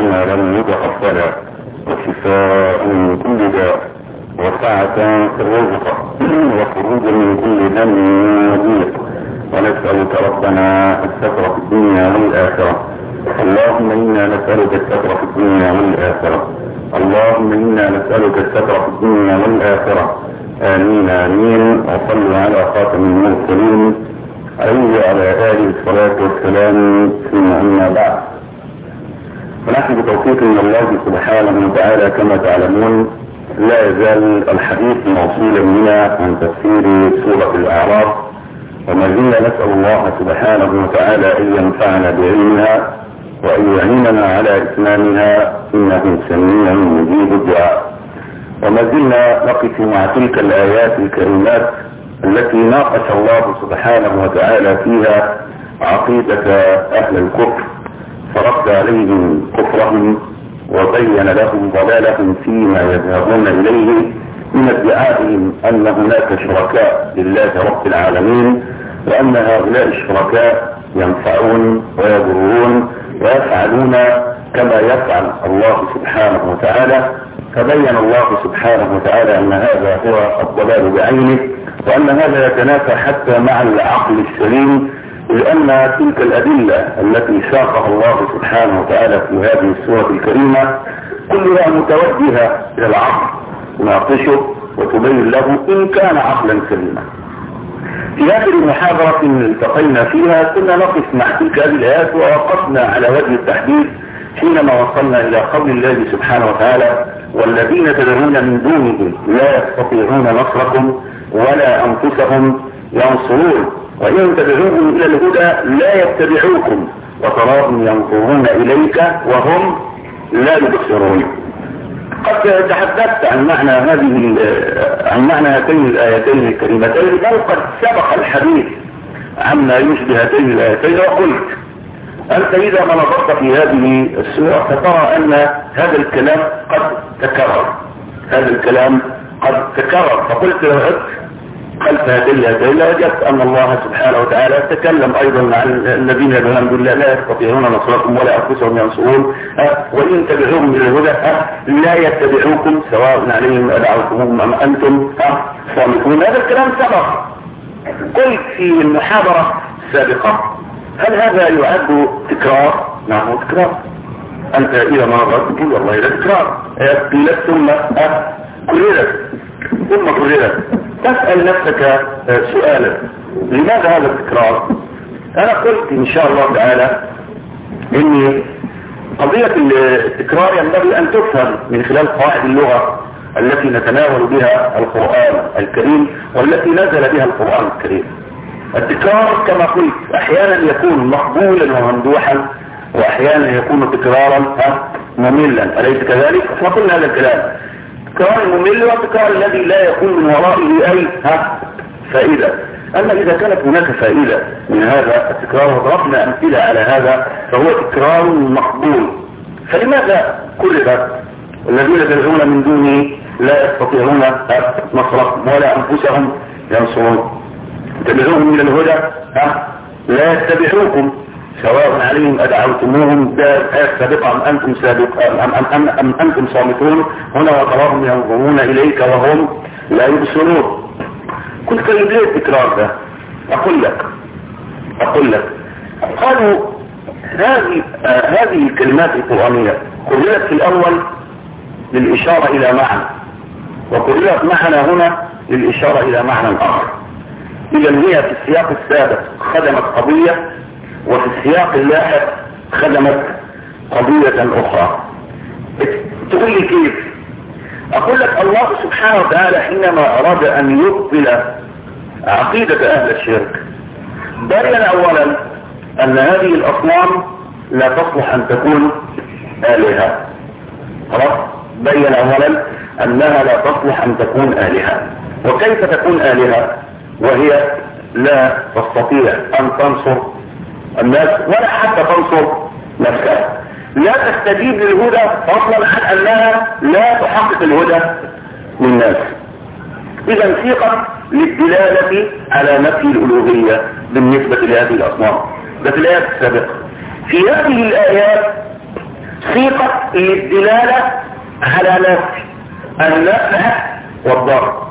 عملا متقبلا وشفاء من كل داء وسعة في الرزق وخروجا من كل دم وضيق ونسألك ربنا الستر في الدنيا والآخرة اللهم إنا نسألك الستر في الدنيا والآخرة اللهم إنا نسألك الستر في الدنيا والآخرة آمين آمين وصلوا على خاتم المرسلين عليه وعلى آله الصلاة والسلام ثم أما بعد ونحن بتوفيق من الله سبحانه وتعالى كما تعلمون لا يزال الحديث موصولا بنا عن تفسير سورة الأعراف وما زلنا نسأل الله سبحانه وتعالى أن ينفعنا بعلمها وأن يعيننا على إتمامها إنه سميع مجيب الدعاء وما زلنا نقف مع تلك الآيات الكريمات التي ناقش الله سبحانه وتعالى فيها عقيدة أهل الكفر فرد عليهم كفرهم وبين لهم ضلالهم فيما يذهبون إليه من ادعائهم أن هناك شركاء لله رب العالمين وأن هؤلاء الشركاء ينفعون ويضرون ويفعلون كما يفعل الله سبحانه وتعالى فبين الله سبحانه وتعالى أن هذا هو الضلال بعينه وأن هذا يتنافى حتى مع العقل السليم لأن تلك الأدلة التي ساقها الله سبحانه وتعالى في هذه السورة الكريمة كلها متوجهة إلى العقل تناقشه وتبين له إن كان عقلا سليما في آخر محاضرة التقينا فيها كنا نقف مع تلك هذه الآيات ووقفنا على وجه التحديد حينما وصلنا إلى قول الله سبحانه وتعالى والذين تدعون من دونه لا يستطيعون نصركم ولا أنفسهم ينصرون وإن تدعوهم إلى الهدى لا يتبعوكم وتراهم ينظرون إليك وهم لا يبصرون قد تحدثت عن معنى هذه عن معنى هاتين الآيتين الكريمتين بل قد سبق الحديث عما يشبه هاتين الآيتين وقلت أنت إذا ما نظرت في هذه السورة فترى أن هذا الكلام قد تكرر هذا الكلام قد تكرر فقلت لو خلف هذه الأدلة وجدت أن الله سبحانه وتعالى تكلم أيضا مع الذين الحمد لله لا يستطيعون نصركم ولا أنفسهم ينصرون وإن تبعوهم إلى الهدى لا يتبعوكم سواء عليهم أدعوكم أم أنتم صامتون هذا الكلام سبق قلت في المحاضرة السابقة هل هذا يعد تكرار؟ نعم تكرار أنت إذا ما غلطت تقول والله إذا تكرار قيلت ثم كررت ثم كررت تسأل نفسك سؤالا لماذا هذا التكرار انا قلت ان شاء الله تعالى ان قضية التكرار ينبغي ان تفهم من خلال قواعد اللغة التي نتناول بها القرآن الكريم والتي نزل بها القرآن الكريم التكرار كما قلت احيانا يكون مقبولا وممدوحا واحيانا يكون تكرارا مملا اليس كذلك فقلنا هذا الكلام التكرار الممل والتكرار الذي لا يكون من ورائه اي ها فائدة اما اذا كانت هناك فائدة من هذا التكرار وضربنا امثلة على هذا فهو تكرار مقبول فلماذا كررت الذين تدعون من دونه لا يستطيعون نصرهم ولا انفسهم ينصرون تدعوهم الى الهدى ها لا يتبعوكم سواء عليهم أدعوتموهم سابقا أم أنتم سابق أم, أم, أم, أم أنتم صامتون هنا وتراهم ينظرون إليك وهم لا يبصرون كنت طيب ليه التكرار ده أقول لك أقول لك قالوا هذه آه هذه الكلمات القرآنية قررت في الأول للإشارة إلى معنى وقررت معنا هنا للإشارة إلى معنى آخر إذا هي في السياق السابق خدمت قضية وفي السياق اللاحق خدمت قضية أخرى تقول لي كيف أقول لك الله سبحانه وتعالى حينما أراد أن يبطل عقيدة أهل الشرك بين أولا أن هذه الأصنام لا تصلح أن تكون آلهة خلاص بين أولا أنها لا تصلح أن تكون آلهة وكيف تكون آلهة وهي لا تستطيع أن تنصر الناس ولا حتى تنصر نفسها لا تستجيب للهدى فضلا عن انها لا تحقق الهدى للناس اذا ثقة للدلالة على نفي الالوهية بالنسبة لهذه الاصنام ده في الايات السابقة في هذه الايات صيغة للدلالة على نفي النفع والضر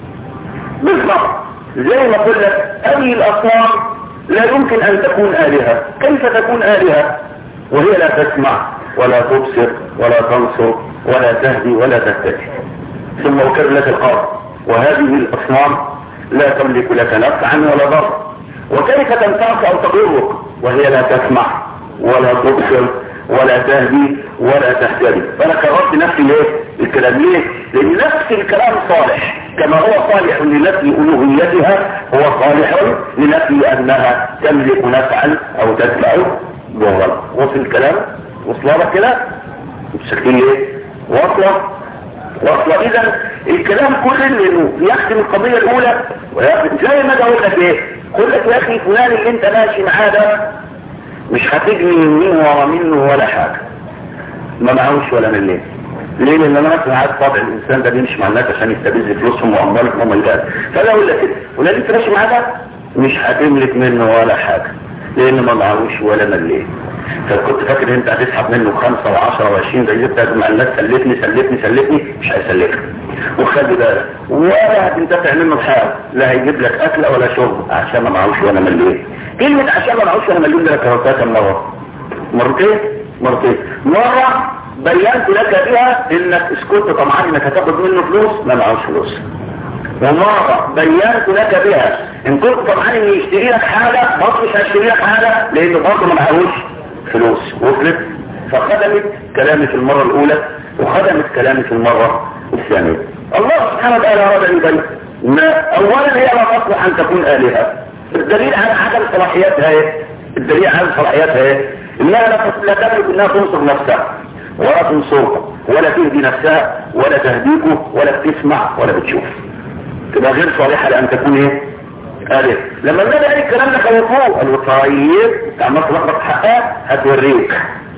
بالضبط زي ما قلت لك أي الأصنام لا يمكن أن تكون آلهة كيف تكون آلهة وهي لا تسمع ولا تبصر ولا تنصر ولا تهدي ولا تهتدي ثم أكر لك الأرض وهذه الأصنام لا تملك لك نفعا ولا ضر وكيف تنفعك أو تضرك وهي لا تسمع ولا تبصر ولا تهدي ولا تهتدي فانا كررت نفسي ليه الكلام ليه لان نفس الكلام صالح كما هو صالح لنفي الوهيتها هو صالح لنفي انها تملك نفعا او تدفع ضرا وصل الكلام وصل لك كده بشكل ايه واصله واصله اذا الكلام كله انه يخدم القضيه الاولى زي ما اقول لك ايه قول لك يا اخي فلان اللي انت ماشي معاه ده مش هتجني يمين ورا منه ولا حاجة ما معهوش ولا مليم ليه لان انا مثلا عارف طبع الانسان ده بيمشي مع الناس عشان يستبز فلوسهم واموالهم وما الى فانا اقول لك كده ولا انت ماشي معاه ده مش هتملك منه ولا حاجة لان ما معهوش ولا مليم فكنت فاكر انت هتسحب منه خمسة وعشرة وعشرين زي جبت مع الناس سلفني سلفني سلفني مش هيسلفك وخلي بالك ولا هتنتفع منه بحاجة لا هيجيب لك اكلة ولا شرب عشان ما معهوش ولا مليم كلمة عشان ما معهوش ولا مليم ده كررتها كم مرة مرتين مرتين مرة بينت لك بها انك اسكت طمعان انك هتاخد منه فلوس ما معهوش فلوس ومرة بينت لك بها ان كنت طمعان ان يشتري لك حاجة برضه مش هيشتري لك حاجة لانه برضه ما معهوش فلوس وصلت فخدمت كلامي في المرة الاولى وخدمت كلامي في المرة الثانية الله سبحانه وتعالى اراد ان يبين ما اولا هي لا تصلح ان تكون الهة الدليل على عدم صلاحيتها ايه الدليل على صلاحيتها ايه انها لا تملك انها تنصر نفسها ولا تنصرها ولا تهدي نفسها ولا تهديكه ولا بتسمع ولا بتشوف تبقى غير صالحة لان تكون ايه قال لما النبي قال الكلام ده خوفوه قالوا طيب عمال تلخبط حقها هتوريك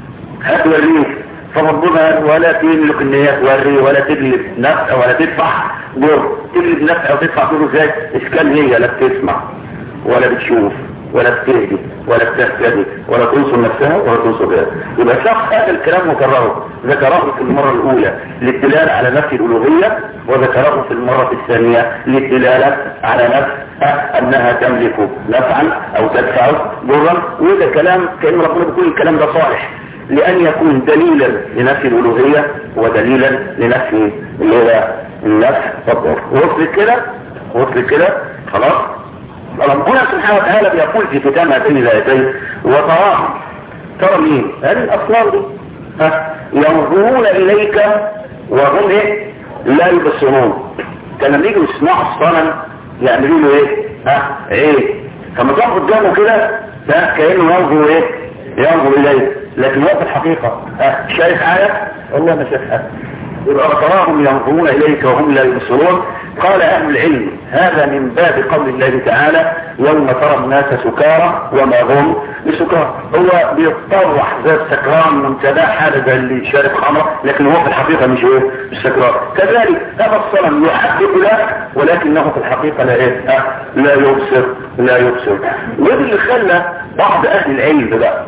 هتوريك فربنا ولا تملك ان هي توري ولا تجلب نفع ولا تدفع دور تجلب نفع وتدفع دور ازاي اشكال هي لا بتسمع ولا بتشوف ولا بتهدي ولا بتهتدي ولا تنصر نفسها ولا تنصر غيرها يبقى شخص هذا الكلام وكرره ذكره في المرة الاولى للدلالة على نفي الالوهية وذكره في المرة الثانية للدلالة على نفس انها تملك نفعا او تدفع ضرا وده كلام كأن ربنا بيقول الكلام ده صالح لان يكون دليلا لنفي الالوهية ودليلا لنفي اللي هو النفع والضر وصلت كده وصلت كده خلاص ربنا سبحانه وتعالى بيقول في ختام هاتين الايتين وتراهم ترى مين هذه الاصنام دي ها ينظرون اليك وهم ايه لا يبصرون كان لما يجوا يسمعوا الصنم يعملوا له ايه ها ايه فما تقف قدامه كده ده كانه ينظر ايه ينظر اليه لكن هو في الحقيقه ها شايف حاجه والله ما شايف حاجه يبقى تراهم ينظرون اليك وهم لا يبصرون قال اهل العلم هذا من باب قول الله تعالى يوم ترى الناس سكارى وما هم بسكارى هو بيتطرح زي السكران منتدى حالة زي اللي شارب خمر لكن هو في الحقيقة مش ايه مش سكران كذلك هذا الصنم يحدث له ولكنه في الحقيقة لا ايه أه لا يبصر لا يبصر وده اللي خلى بعض اهل العلم بقى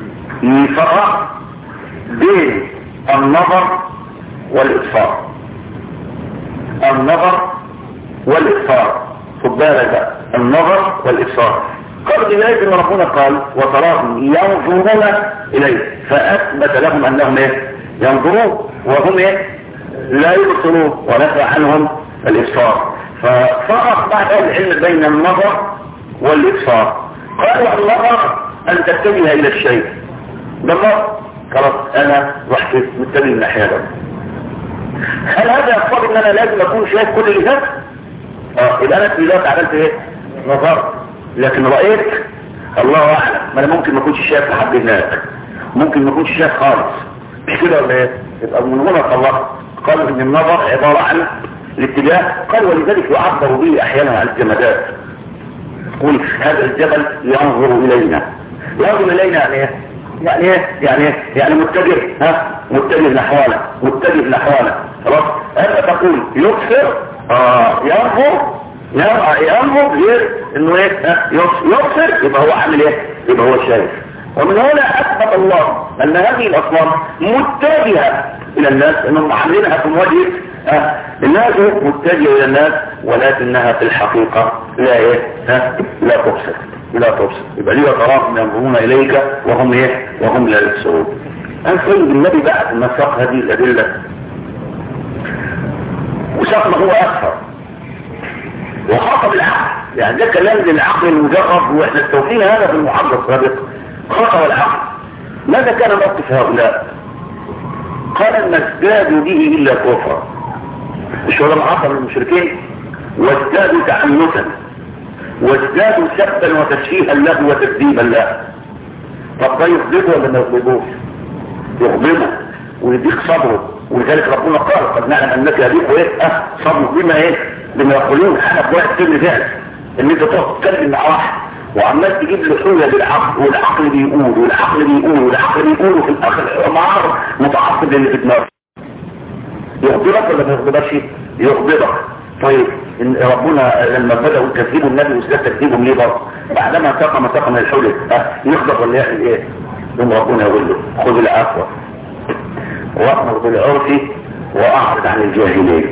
يفرق بين النظر والإبصار النظر والإبصار خد بالك بقى النظر والإبصار قال بذلك ان ربنا قال وتراهم ينظرون إليه فأثبت لهم أنهم إيه ينظرون وهم إيه لا يبصرون ونفى عنهم الإبصار ففرق بعد العلم بين النظر والإبصار قالوا النظر أن تتجه إلى الشيء بالنظر خلاص أنا رحت متجه الناحية ده هل هذا يقتضي ان انا لازم اكون شايف كل اللي فات اه يبقى انا في ذات عملت ايه نظرت لكن رايت الله اعلم ما انا ممكن ما اكونش شايف لحد هناك ممكن ما اكونش شايف خالص مش كده ولا ايه يبقى من هنا طلعت قالوا ان النظر عباره عن الاتجاه قال ولذلك يعبر به احيانا عن الجمادات يقول هذا الجبل ينظر الينا ينظر الينا يعني ايه يعني ايه يعني ايه يعني متجه ها متجه نحوانا متجه نحوانا خلاص انت تقول يكسر اه ينظر ينظر غير انه ايه ها يكسر يبقى هو عامل ايه يبقى هو شايف ومن هنا اثبت الله ان هذه الاصنام متجهة الى الناس انهم عاملينها في مواجهة آه، الناس متجهة الى الناس ولكنها في الحقيقة لا ايه ها لا تبصر لا تبصر يبقى ليه تراهم ينظرون اليك وهم ايه وهم لا يبصرون أنا سيد النبي بعد ما ساق هذه الأدلة وساق ما هو أكثر وخاطب العقل يعني ده كلام للعقل المجرد واحنا استوفينا هذا في المحاضرة السابقة خاطب العقل ماذا كان موقف هؤلاء قال ما ازدادوا به إلا كفرا مش هو العصر المشركين وازدادوا تعنتا وازدادوا سبا وتشفيها له وتكذيبا له طب ده يغضبه ولا ما يغضبوش يغضبه ويديك صبره ولذلك ربنا قال قد نعلم انك يليق ايه اه صبره بما ايه بما يقولون انا بواحد سر فعل ان انت تقعد تتكلم مع واحد وعمال تجيب له حجه بالعقل والعقل بيقول والعقل بيقول والعقل بيقول وفي الاخر معار متعصب اللي في دماغه يغضبك ولا ما يغضبكش يغضبك طيب إن ربنا لما بدأوا يكذبوا النبي وازداد تكذيبهم ليه برضه بعدما ساق ما ساق من الحجج اه يغضب ولا يعمل ايه ثم ربنا يقول له خذ العفو وأمر بالعرف وأعرض عن الجاهلين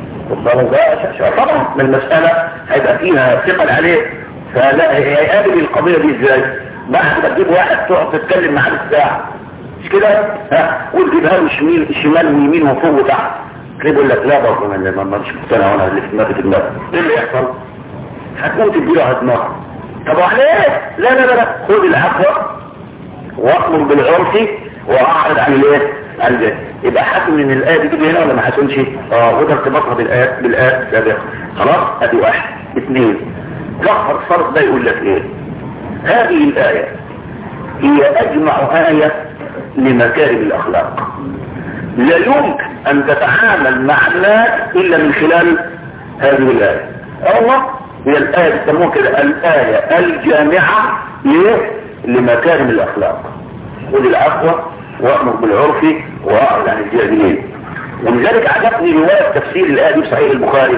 طبعا من المسألة هيبقى فيها ثقل عليه فلا هيقابل القضية دي ازاي بعد ما تجيب واحد تقعد تتكلم معاه الساعة مش كده ها وتجيبها له شمال شمال ويمين وفوق وتحت كده يقول لك لا برضه ما ما مش مقتنع وانا اللي في دماغي في دماغي ايه اللي يحصل هتموت تديله على دماغه طب وعليه لا لا لا خد العفو وأمر بالعرف وأعرض عن الايه عن الجهل يبقى حاكم من الآية دي هنا ولا ما حاسمش اه وده ارتباطها بالآيات بالآيات السابقة خلاص ادي واحد اثنين جعفر الصادق ده يقول لك ايه هذه الآية هي أجمع آية لمكارم الأخلاق لا يمكن أن تتعامل مع الناس إلا من خلال هذه الآية الله هي الآية بيسموها كده الآية الجامعة ليه؟ لمكارم الأخلاق خذ العفو وأمر بالعرف وأعرض عن الجاهلين ولذلك عجبني رواية تفسير الآية دي في صحيح البخاري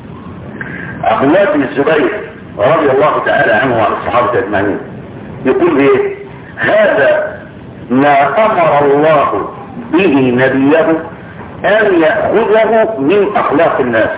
عبد الله بن الزبير رضي الله تعالى عنه وعن الصحابة أجمعين يقول ايه هذا ما أمر الله به نبيه أن يأخذه من أخلاق الناس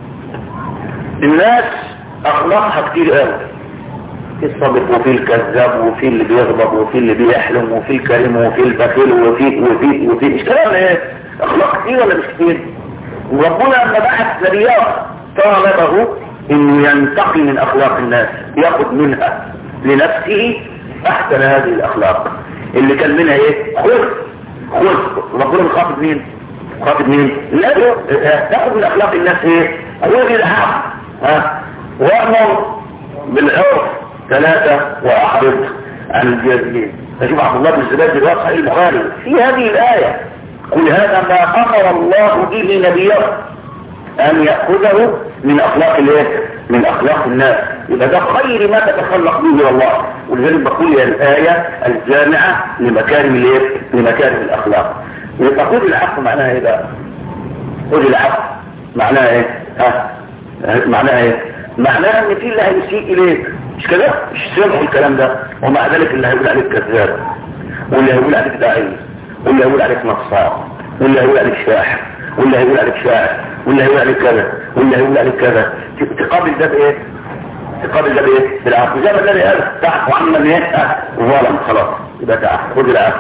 الناس أخلاقها كتير قوي في الصادق وفي الكذاب وفي اللي بيغضب وفي اللي بيحلم وفي الكريم وفي البخيل وفي وفي وفي مش كلام ايه اخلاق كتير ولا مش كتير وربنا لما بعث نبيات طالبه انه ينتقي من اخلاق الناس ياخذ منها لنفسه احسن هذه الاخلاق اللي كان منها ايه خذ خذ ربنا مخاطب مين مخاطب مين لا تاخذ من اخلاق الناس ايه خذ الحق ها وامر بالعرف ثلاثة واعرض عن الجاهلين نشوف عبد الله بن الزبير دلوقتي صحيح البخاري في هذه الآية قل هذا ما أمر الله به نبيه أن يأخذه من أخلاق الايه من أخلاق الناس يبقى ده خير ما تتخلق به الله ولذلك بقول هي الآية الجامعة لمكارم الايه لمكارم الأخلاق يبقى خذ العفو معناها ايه بقى خذ العفو معناها ايه ها معناها ايه معناها ان في اللي هيسيء اليك مش كده مش سامح الكلام ده ومع ذلك اللي هيقول عليك كذاب واللي هيقول عليك داعي واللي هيقول عليك نصاب واللي هيقول عليك شاحن واللي هيقول عليك شاعر واللي هيقول عليك كذا واللي هيقول عليك كذا تقابل ده بايه تقابل ده بايه بالعفو زي ما النبي قال تعفو عمن ايه ظالم خلاص يبقى تعفو خد العفو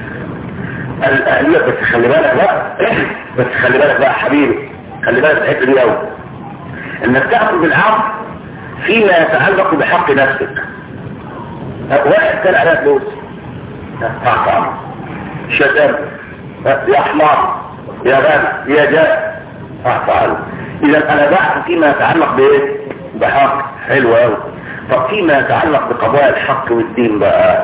الاهليه بس خلي بالك بقى بس خلي بالك بقى حبيبي خلي بالك الحته دي قوي انك تاخذ بالعفو فيما يتعلق بحق نفسك واحد كان عليها فلوس تعطى شتم يا حمار يا غنى يا جاء اعطى عنه اذا انا بعث فيما يتعلق بايه بحق حلو قوي طب فيما يتعلق بقضايا الحق والدين بقى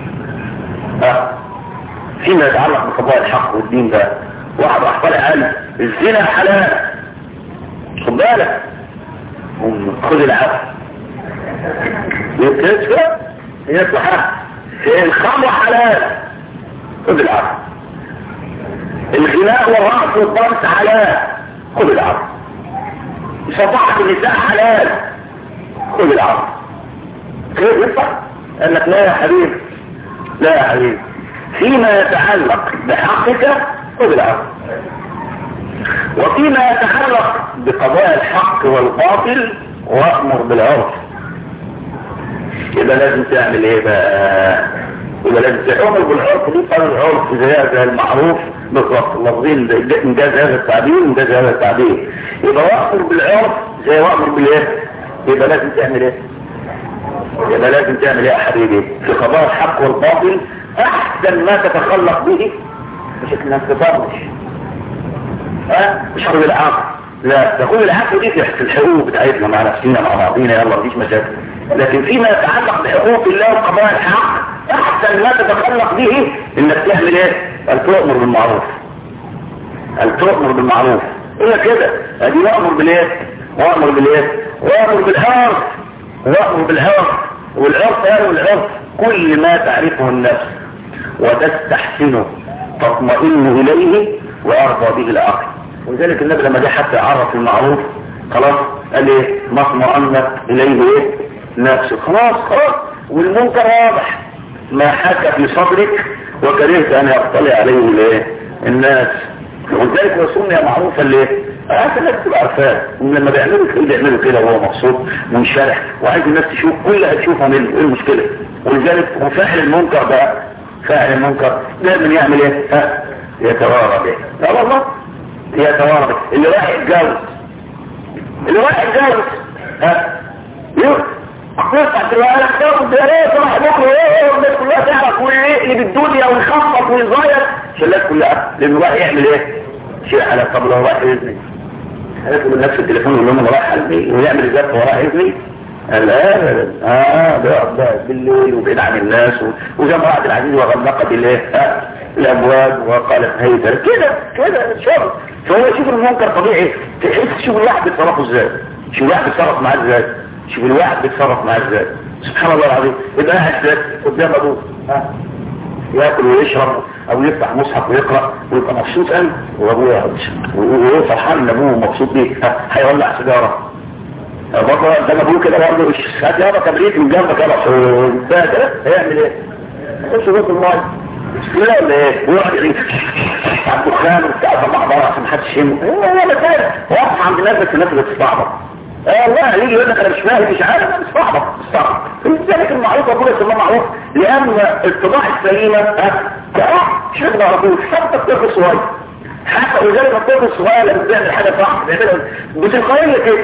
ها فيما يتعلق بقضايا الحق والدين بقى واحد راح طالع قال الزنا حلال خد بالك خذ العفو يتكسر هي صحيح الخمر حلال خذ العفو الغناء والرقص والضرس حلال خذ العفو شفاعة النساء حلال خذ العفو كيف ينفع قال لك لا يا حبيبي لا يا حبيبي فيما يتعلق بحقك خذ العفو وفيما يتعلق بقضايا الحق والباطل وامر بالعرف يبقى لازم تعمل ايه بقى يبقى لازم تأمر بالعرف دي قال العرف زي زي المعروف بالضبط لفظين انجاز هذا التعبير انجاز هذا التعبير يبقى وامر بالعرف زي وامر بالايه يبقى لازم تعمل ايه يبقى لازم تعمل ايه يا حبيبي في قضايا الحق والباطل احسن ما تتخلق به مش انك تطنش ها مش حرب العقل لا تقول العقل دي في الحقوق بتاعتنا مع نفسنا مع بعضينا يلا مفيش مشاكل لكن فيما يتعلق بحقوق الله وقضايا الحق احسن ما تتخلق به انك تعمل ايه ان تؤمر بالمعروف ان تؤمر بالمعروف الا كده ادي وامر بالايه وامر بالايه وامر بالعرف وامر بالعرف والعرف قالوا العرف كل ما تعرفه النفس وتستحسنه تطمئن اليه ويرضى به العقل ولذلك النبي لما جه حتى عرف المعروف خلاص قال ايه ما اطمأنت اليه ايه نفسه خلاص خلاص والمنكر واضح ما حكى في صدرك وكرهت ان يطلع عليه الايه الناس ولذلك هو سمي معروفا ليه عارف الناس تبقى عارفاه لما بيعملوا كده بيعملوا كده وهو مبسوط منشرح وعايز الناس تشوف كلها تشوفها من ايه المشكله ولذلك هو فاعل المنكر بقى فاعل المنكر دايما يعمل ايه ها يتوارى به لا والله يتوارى به اللي راح يتجوز اللي راح يتجوز ها يقول يفتح في الوقت تاخد ده ايه صباح بكره ايه الناس كلها تعرف ويقلب الدنيا ويخبط ويغير الشلات كلها لانه راح يعمل ايه شيء على طب لو راح يزني هيطلب من نفس التليفون يقول لهم راح قلبي ويعمل الزفه وراح يزني قال لا اه بيقعد بقى بالليل وبعيد عن الناس وزي ما عبد العزيز وغلق بالايه آه الابواب وقالت هيدا كده كده شر فهو يشوف المنكر طبيعي تحس شوف الواحد بيتصرفه ازاي شوف الواحد بيتصرف معاه ازاي شوف الواحد بيتصرف معاه ازاي سبحان الله العظيم يبقى قاعد ازاي قدام ابوه ها ياكل ويشرب او يفتح مصحف ويقرا ويبقى مبسوط قوي وابوه يقعد وهو فرحان ان ابوه مبسوط بيه هيولع سيجاره برضه ده ابوه كده برضه مش هات يابا كبريت من جنبك يابا ده هيعمل ايه؟ يخش بيت المايه لا ولا ايه؟ ويقعد يعيش على الدخان وبتاع طلع بره عشان محدش يشمه هو مثال واضح عند الناس بس الناس اللي بتستعبط اه والله يجي يقول لك انا مش فاهم مش عارف انا مستعبط مستعبط لذلك المعروف اقول اسمه معروف لان الطباع السليمه ها مش ما نعرفوش حتى الطفل الصغير حتى ولذلك الطفل الصغير لما بيعمل حاجه صح بيعملها بتلقائيه كده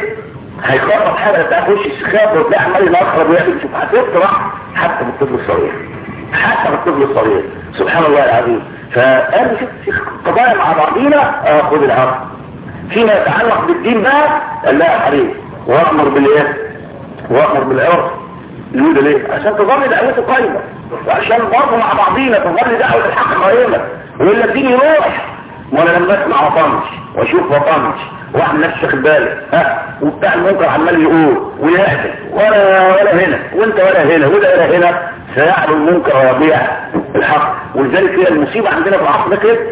هيخرب حاجه بتاع وش السخاب وتلاقي عمال ينخرب ويعمل شوف هتفرح حتى بالطفل الصغير حتى بالطفل الصغير سبحان الله العظيم فقال شوف قضايا مع بعضينا اه خد العقل فيما يتعلق بالدين بقى قال لا يا حبيبي وامر بالايه وامر بالعرف يقول ليه عشان تظل دعوته قايمه وعشان برضه مع بعضينا تظل دعوه الحق قائمه ويقول لك دين يروح وانا لما اسمع وطنش واشوف وطنش واعمل نفسي واخد بالي ها وبتاع المنكر عمال يقول ويهدف ولا ولا هنا وانت ولا هنا وده ولا هنا سيعلو المنكر ويضيع الحق ولذلك هي المصيبه عندنا في العصر ده كده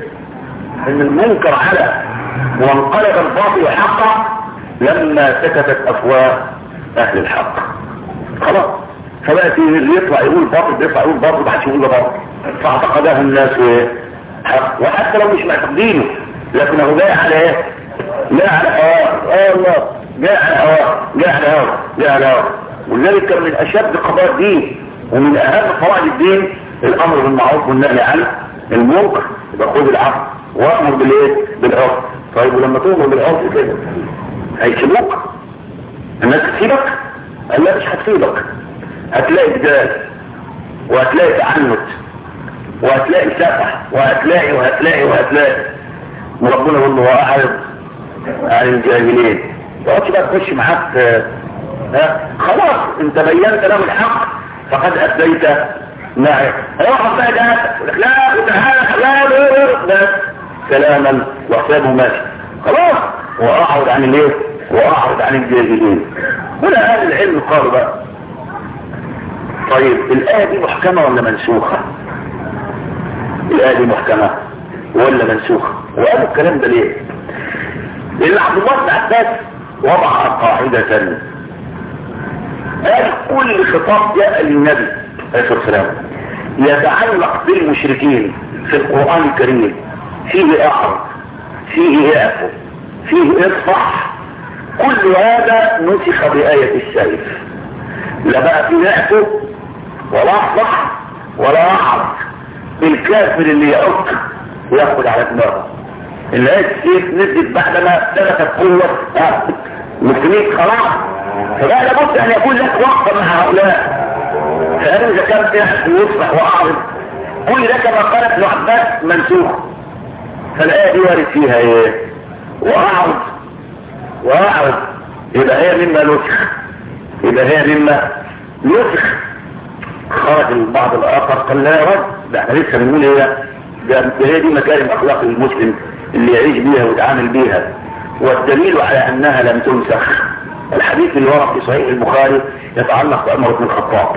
ان المنكر على وانقلب الباطل حقا لما سكتت افواه اهل الحق خلاص فبقى اللي يطلع يقول باطل بيطلع يقول باطل ما حدش يقول ده باطل فاعتقدها الناس حق وحتى لو مش معتقدينه لكنه جاي على ايه جاي على هواه اه الله جاي على هواه جاي على هواه جاي على هواه ولذلك كان من اشد قضايا الدين ومن اهم قواعد الدين الامر بالمعروف والنهي عن المنكر يبقى خذ العفو وامر بالايه بالعرف طيب ولما تؤمر بالعرف كده هيسيبوك الناس تسيبك قال لا مش هتسيبك هتلاقي جدال وهتلاقي تعنت وهتلاقي سفح وهتلاقي وهتلاقي وهتلاقي وربنا يقول له واعرض عن الجاهلين ما تقعدش بقى تخش معاك ها خلاص انت بينت له الحق فقد اديت معه هيقعد بقى ده يقول لك لا وتعالى لا لا لا كلاما وحسابه ماشي خلاص واعرض عن الايه واعرض عن الجاهلين هنا اهل العلم قالوا بقى طيب الايه دي محكمه ولا منسوخه الآية دي محكمة ولا منسوخة وقالوا الكلام ده ليه لأن عبد الله بن عباس وضع قاعدة قال كل خطاب جاء للنبي عليه الصلاة والسلام يتعلق بالمشركين في القرآن الكريم فيه اعرض فيه اعفو فيه اصفح كل هذا نسخ بآية السيف لا بقى فيه اعفو ولا اصفح ولا اعرض الكافر اللي يعك وياخد على دماغه الآية السيف نزلت بعدما ثبتت قوة المسلمين خلاص فبقى لابد ان يكون لك وقفة مع هؤلاء فهذا اذا كان يحس ويصبح واعرض كل ده كما قال ابن عباس منسوخ فالآية دي وارد فيها ايه واعرض واعرض يبقى هي مما نسخ يبقى هي مما نسخ خرج البعض الاخر قال لا يا رب ده احنا لسه بنقول ايه ده هي دي مكارم اخلاق المسلم اللي يعيش بيها ويتعامل بيها والدليل على انها لم تنسخ الحديث اللي ورد في صحيح البخاري يتعلق بأمر بن الخطاب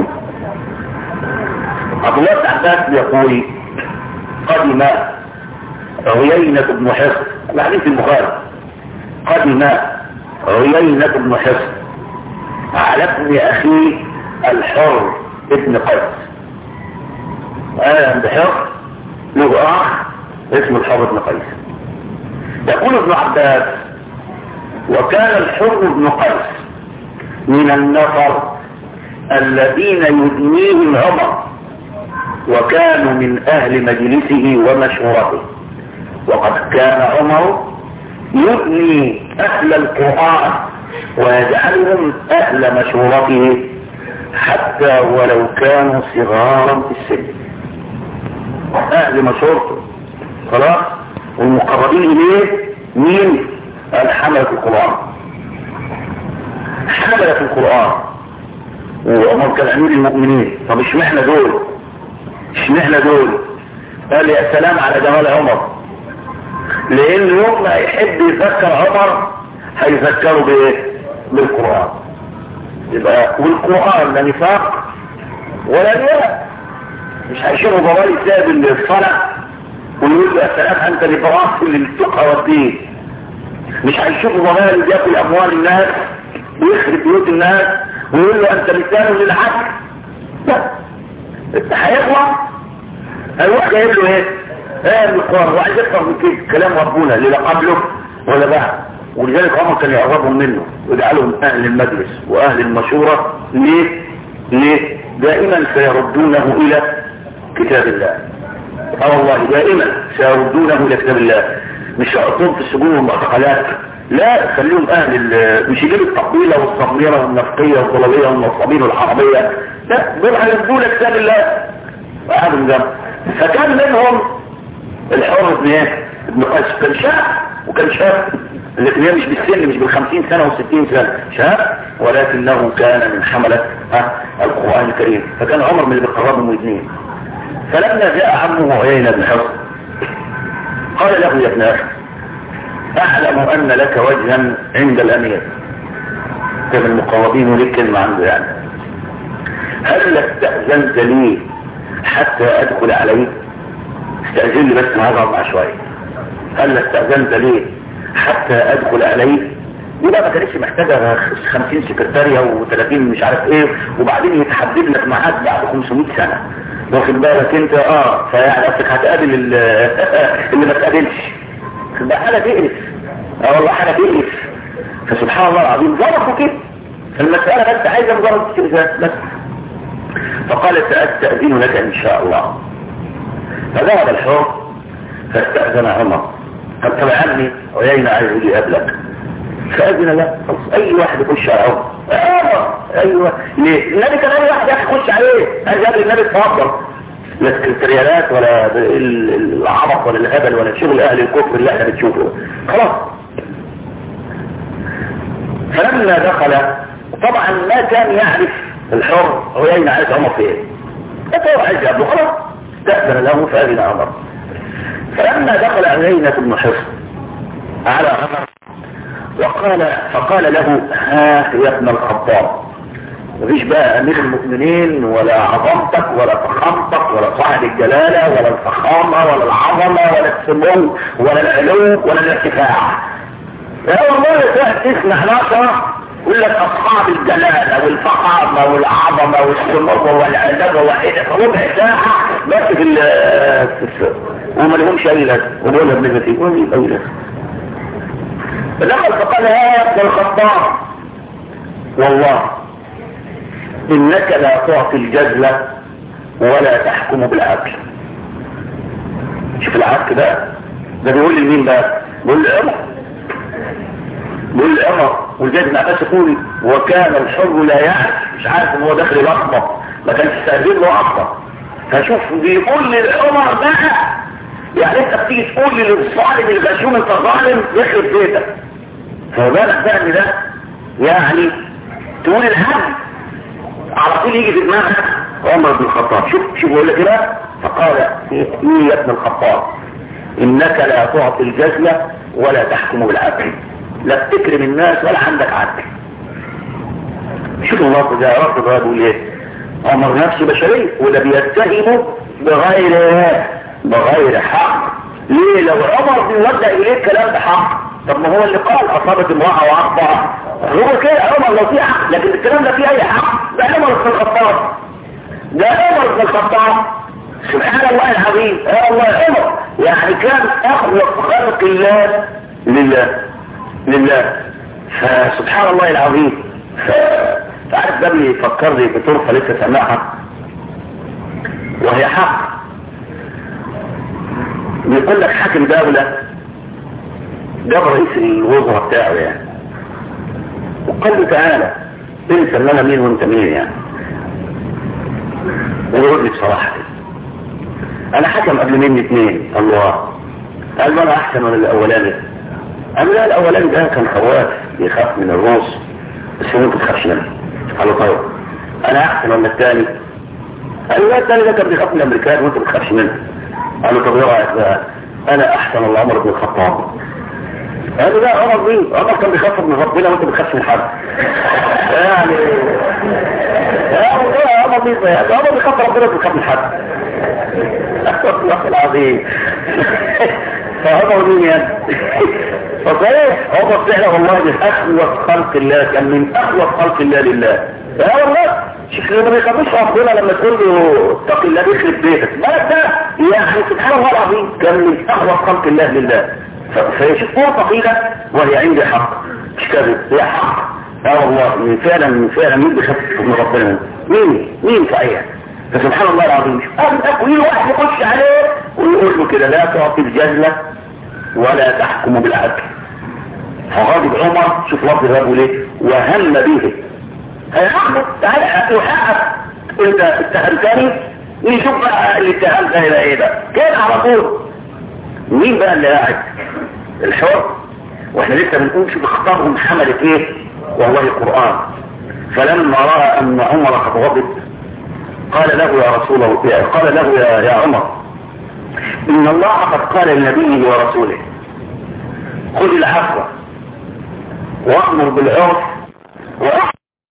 عبد الله بن عباس يقول قدم عيينة بن حصن الحديث البخاري قدم عيينة بن حصن على ابن اخيه الحر ابن قيس انا عند حر له اخ اسمه الحر بن قيس يقول ابن عباس وكان الحر بن قيس من النفر الذين يدنيهم عمر وكانوا من اهل مجلسه ومشورته وقد كان عمر يدني اهل القرآن ويجعلهم اهل مشورته حتى ولو كانوا صغارا في السن اهل مشورته خلاص والمقربين اليه مين الحملة القرآن حملة القرآن وعمر كان امير المؤمنين طب اشمعنا دول اشمعنا دول قال يا سلام على جمال عمر لان يوم ما يحب يذكر عمر هيذكره بايه بالقرآن يبقى والقرآن لا نفاق ولا رياء مش هيشوفوا ضلال ساب الصلاة ويقول له يا سلام انت اللي براس للفقه والدين مش هيشوفوا ضلال بياكل اموال الناس ويخرب بيوت الناس ويقول له انت مثال للعدل لا هيطلع هيروح جايب له ايه ايه القرآن وعايز يفهم من كده كلام ربنا اللي لا قبله ولا بعد ولذلك عمر كان يقربهم منه ويجعلهم اهل المجلس واهل المشورة ليه ليه دائما سيردونه الى كتاب الله اه والله دائما سيردونه الى كتاب الله مش يحطوهم في السجون والمعتقلات لا خليهم اهل مش يجيب التقبيلة والصميرة والنفقية والطلبية والنصابين والحرامية لا دول هيردوا لك كتاب الله وقعدوا جنب فكان منهم الحر ابن ايه ابن قيس كان شاب وكان شاب الاثنين مش بالسن مش بالخمسين سنة والستين سنة شاب ولكنه كان من حملة القرآن الكريم فكان عمر من اللي بيقربهم الاثنين فلما جاء عمه عيينة بن حصن قال له يا ابن اخي اعلم ان لك وجها عند الامير كان المقربين وليك كلمة عنده يعني هل استأذنت لي حتى ادخل عليه استأذن لي بس معاذ اربع شوية هل استأذنت لي حتى ادخل عليه يبقى ما كانتش محتاجة 50 سكرتارية و30 مش عارف ايه وبعدين يتحدد لك معاك بعد 500 سنة واخد بالك انت اه فيعني اصلك هتقابل اللي ما تقابلش ده حاجة تقرف اه والله حاجة تقرف فسبحان الله العظيم ظرفوا كده المسألة بس عايزة مجرد استئذان بس فقال سأستأذن لك ان شاء الله فذهب الحر فاستأذن عمر قال طب يا عمي عيينا عايز يجي قبلك فأذن له خلاص اي واحد يخش على عمر اه ايوه ليه النبي كان اي واحد يخش عليه عايز قبل النبي اتفضل لا سكرتريالات ولا العبط ولا الهبل ولا شغل اهل الكفر اللي احنا بنشوفه خلاص فلما دخل طبعا ما كان يعرف الحر عيينا عايز عمر في ايه فهو عايز يقابله خلاص استأذن له فأذن عمر فلما دخل عيينة بن حصن على عمر وقال فقال له ها يا ابن الخطاب مفيش بقى امير المؤمنين ولا عظمتك ولا فخامتك ولا صاحب الجلالة ولا الفخامة ولا العظمة ولا السمو ولا العلو ولا الارتفاع يا والله يا تسمع ناقة يقول لك اصحاب الجلالة والفخامة والعظمة والسمو والعذابة وإيه ربع ساعة بس في ال في السوق وما لهمش اي لازمة ودول ابن فتيه وما لهم اي لازمة فدخل فقال يا ابن الخطاب والله انك لا تعطي الجزلة ولا تحكم بالعدل شوف العدل ده ده بيقول لي مين بقى بيقول لي عمر بيقول لي عمر والجاز مع بس يقول وكان الحر لا يعرف مش عارف ان هو داخل الاخضر ما كانش تأذير له اخضر فشوف بيقول لي عمر بقى يعني انت بتيجي تقول لي للظالم الغشوم انت ظالم يخرب بيتك فبالك بقى ان ده يعني تقول الحق على طول يجي في دماغك عمر بن الخطاب شوف شوف بقول لك كده فقال ايه يا ابن الخطاب انك لا تعطي الجزلة ولا تحكم بالعدل لا بتكرم الناس ولا عندك عدل شوف الله ده رب ده بيقول ايه عمر نفسه بشري وده بيتهمه بغير بغير حق ليه لو عمر بيوجه اليه الكلام ده حق طب ما هو اللي قال اصابت امرأة وعقبها هو كده عمر لو فيه حق لكن الكلام ده فيه اي حق ده عمر بن الخطاب ده عمر بن الخطاب سبحان الله العظيم يا الله عمر يعني كان اخلق خلق الله لله لله فسبحان الله العظيم فعارف ده بيفكرني بطرفة لسه سامعها وهي حق بيقول لك حاكم دولة جاب رئيس الوزراء بتاعه يعني وقال له تعالى انسى ان انا مين وانت مين يعني ويقول لي بصراحة انا حكم قبل مني اثنين الله قال له انا احسن من الاولاني قال لا الاولاني ده كان خواف يخاف من الروس بس هو ممكن تخافش منه قال له طيب انا احسن من الثاني قال لا الثاني ده كان بيخاف من الامريكان وانت ما بتخافش منه قال له طب ايه رايك بقى انا احسن من عمر بن الخطاب قال له لا عمر مين عمر كان بيخاف من ربنا وانت بتخاف من حد يعني يا عمر مين عمر بيخاف ربنا وانت بتخاف من حد الله العظيم فعمر مين يعني فصحيح عمر فعلا والله من اخوف خلق الله كان من اخوف خلق الله لله يا والله شوف ما بيخافوش ربنا لما تقول له اتق الله بيخرب بيتك ما ده يعني سبحان الله العظيم كان من اخوف خلق الله لله فيشوف فرصه كده وهي عندي حق مش كذب هي حق اه والله من فعلا من فعلا مين بيخاف من ربنا مين مين صحيح فسبحان الله العظيم أقول واحد يخش عليه ويقول له كده لا تعطي الجزلة ولا تحكم بالعدل فغاضب عمر شوف لفظ الرب ليه وهم به هيحكم تعالى يحقق انت اتهمتني نشوف بقى اللي اتهمت هنا ايه ده كده على طول مين بقى اللي قاعد الحر واحنا لسه بنقول شوف اختارهم حملت ايه والله القرآن فلما رأى ان عمر قد غضب قال له يا رسول الله قال له يا, يا عمر ان الله قد قال لنبيه ورسوله خذ العفو وامر بالعرف واحد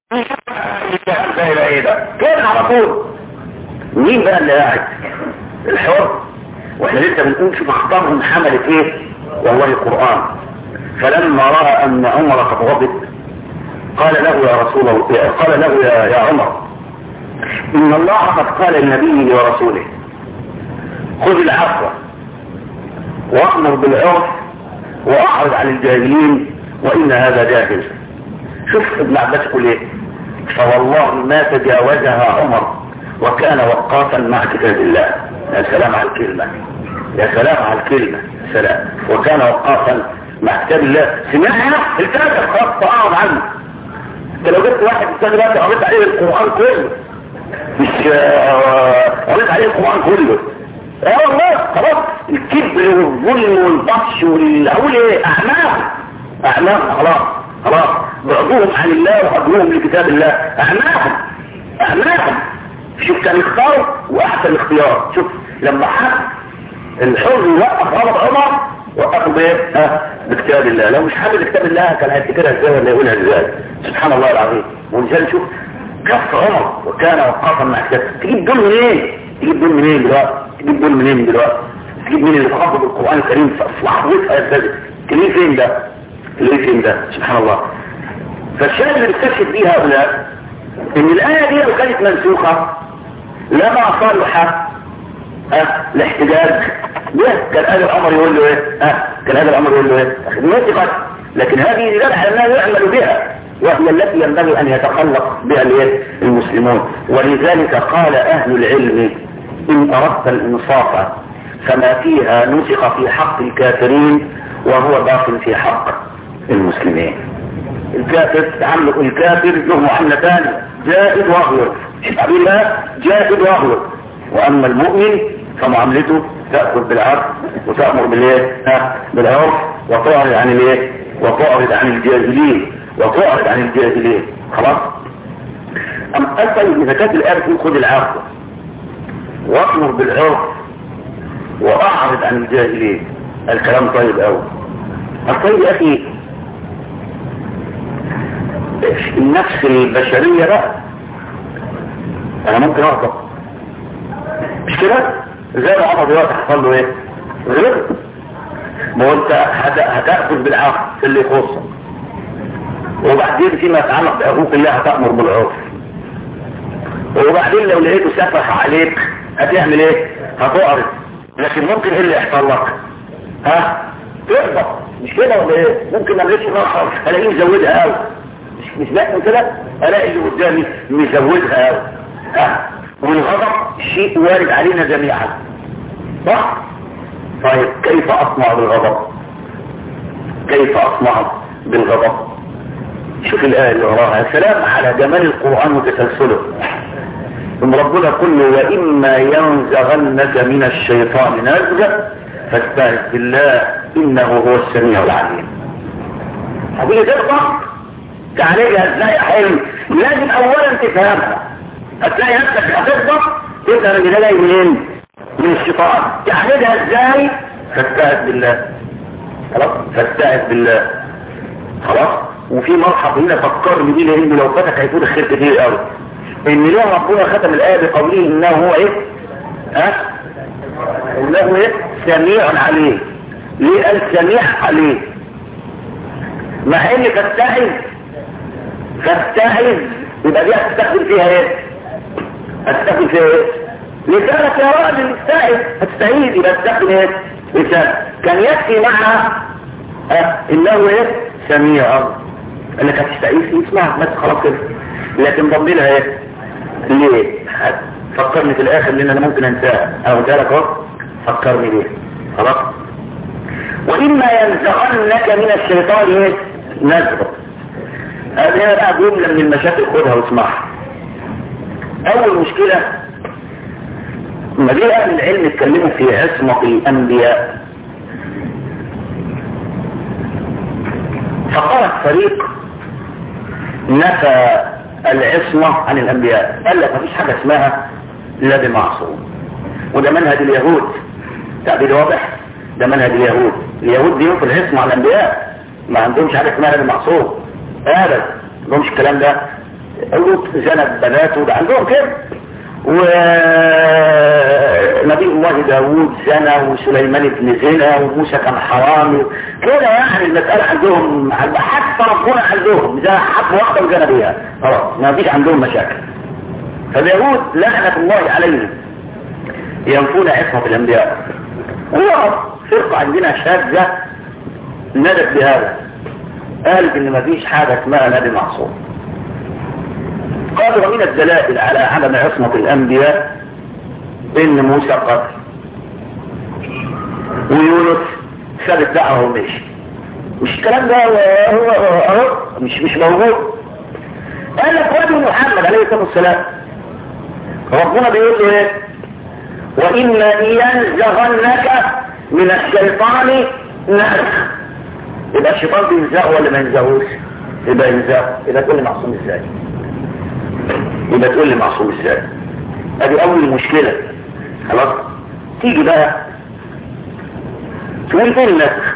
كان على طول مين بقى اللي قاعد الحر واحنا لسه بنقول شوف اختارهم حملت ايه والله القرآن فلما رأى ان عمر قد غضب قال له يا رسول الله قال له يا, يا عمر ان الله قد قال لنبيه ورسوله خذ العفو وامر بالعرف واعرض عن الجاهلين وان هذا جاهل شوف ابن عباس يقول ايه فوالله ما تجاوزها عمر وكان وقافا مع كتاب الله يا سلام على الكلمة يا سلام على الكلمة سلام وكان وقافا مع كتاب الله سمعها الكتاب خلاص تعرض عنه انت لو جبت واحد استاذ بقى قريت عليه القرآن كله مش قريت عليه القرآن كله اه والله خلاص الكبر والظلم والبطش والاقول ايه اعمام اعمام خلاص خلاص بعضهم عن الله وعضوهم لكتاب الله اعمام اعمام شوف كان اختار واحسن اختيار شوف لما حد الحر يوقف غلط عمر وقفوا بايه ها بكتاب الله لو مش حابب كتاب الله كان هيفتكرها ازاي ولا يقولها ازاي سبحان الله العظيم ولذلك شوف كف عمر وكان وقافا مع كتاب تجيب دول منين تجيب دول منين دلوقتي تجيب دول منين دلوقتي تجيب مين اللي تخبط القران الكريم في لحظتها يا سيدي تلاقيه فين ده تلاقيه فين ده سبحان الله فالشاهد اللي بيستشهد بيه هؤلاء ان الآية دي لو كانت منسوخة لما صلح أه الاحتجاج ده كان هذا الأمر يقول له ايه أه كان هذا الأمر يقول له ايه نسخت لكن هذه دلالة على أنها يعمل بها وهي التي ينبغي أن يتخلق بها المسلمون ولذلك قال أهل العلم إن أردت الإنصاف فما فيها نسخ في حق الكافرين وهو باق في حق المسلمين الكافر تعمل الكافر له معاملة ثانية جائد واغلط تعبير الله جائد واغلط واما المؤمن فمعاملته تأخذ بالعرض وتأمر بالايه بالعرف وتعرض عن الايه وتعرض عن الجاهلين وتعرض عن الجاهلين خلاص ام اسأل اذا كانت الآية تقول خذ العفو وأمر بالعرف وأعرض عن الجاهلين الكلام طيب أوي الطيب يا أخي النفس البشرية بقى أنا ممكن أغضب مش كده زي ما عمر دلوقتي حصل له إيه غلط ما هو أنت هتأخذ بالعقل في اللي يخصك وبعدين فيما يتعلق بأخوك الله هتأمر بالعرف وبعدين لو لقيته سفح عليك هتعمل ايه هتعرض لكن ممكن ايه اللي يحصل لك ها تقبض مش كده ولا ايه ممكن ما الاقيش اخر الاقيه مزودها قوي مش مش بقى كده الاقي اللي قدامي مزودها قوي ها والغضب شيء وارد علينا جميعا صح طيب كيف اصنع بالغضب كيف اصنع بالغضب شوف الآية اللي وراها سلام على جمال القرآن وتسلسله ثم ربنا كله وإما ينزغنك من الشيطان نزغ فاستعذ بالله إنه هو السميع العليم هتيجي تغضب تعالجها هتلاقي حلم لازم أولا تفهمها هتلاقي نفسك هتغضب تبدأ من جاي منين؟ من الشيطان تعالجها ازاي؟ فاستعذ بالله خلاص فاستعذ بالله خلاص وفي ملحظ هنا فكرني بيه لان لو فتح هيكون الخير كتير قوي ان ليه ربنا ختم الايه بقوله انه هو ايه ها انه ايه سميع عليه ليه قال سميع عليه مع ان تستعذ تستعذ يبقى دي هتستخدم فيها ايه هتستخدم فيها ايه لسانك يا راجل استعذ هتستعيذ يبقى تستخدم ايه لسان كان يكفي معها اه انه ايه سميع انك هتستعيذ يسمعك بس خلاص كده لكن ضم لها ايه ليه فكرني في الاخر لان انا ممكن انساها انا قلت لك اهو فكرني ليه خلاص واما ينزغنك من الشيطان ايه نزغ هذه بقى جمله من المشاكل خدها واسمعها اول مشكله لما جه اهل العلم اتكلموا في عصمه الانبياء فقال فريق نفى العصمة عن الأنبياء قال لك مفيش حاجة اسمها لا بمعصوم وده منهج اليهود تعبير واضح ده منهج اليهود اليهود دي في العصمة عن الأنبياء ما عندهمش حاجة اسمها لا بمعصوم أبدا ما عندهمش الكلام ده لوط زنت بناته ده عندهم كده ونبي الله داوود زنى وسليمان ابن زنا وموسى كان حرامي كده يعني المسألة عندهم حتى ربنا عندهم إذا حب واحدة وزنى بيها خلاص ما فيش عندهم مشاكل فاليهود لعنة الله عليهم ينفون عصمة الأنبياء هو فرقة عندنا شاذة ندت بهذا قالت إن ما فيش حاجة اسمها نبي معصوم قالوا ومن الدلائل على عدم عصمة الأنبياء إن موسى قتل ويونس ساب الدعوة ومشي مش الكلام ده هو هو مش مش موجود قال لك وادي محمد عليه الصلاة والسلام ربنا بيقول له ايه وإما ينزغنك من الشيطان نزغ يبقى الشيطان بينزغ ولا ما ينزغوش يبقى ينزغ يبقى كل معصوم ازاي يبقى تقول لي معصوم ازاي ادي اول مشكلة خلاص تيجي بقى تقول فين النسخ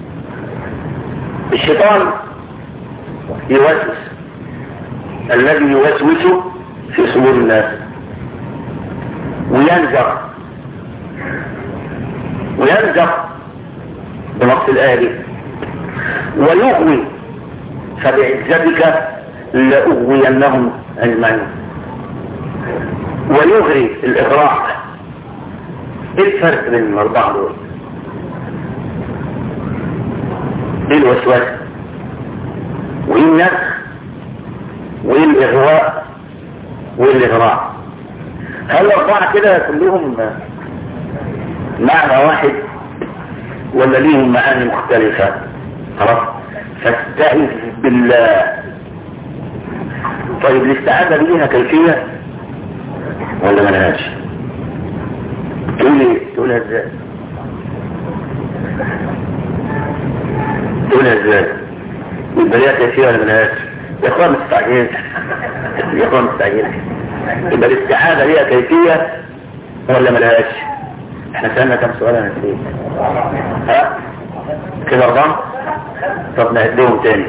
الشيطان يوسوس الذي يوسوس في صدور الناس وينزغ وينزغ بنص الآية دي ويغوي فبعزتك لأغوينهم أجمعين ويغري الإغراء ايه الفرق بين الأربعة دول؟ ايه الوسواس؟ وايه النفس؟ وايه الإغواء؟ وايه الإغراء؟ هل الأربعة كده كلهم معنى واحد ولا ليهم معاني مختلفة؟ خلاص؟ فاستعذ بالله طيب الاستعاذة ليها كيفية ولا ملهاش تقول ايه تقولها ازاي تقولها ازاي يبقى ليها كيفية ولا ملهاش يا اخوان مستعجل يا اخوان مستعجل يبقى الاستعاذة ليها كيفية ولا ملهاش احنا سألنا كم سؤال انا نسيت ها كده اربعة طب نهديهم تاني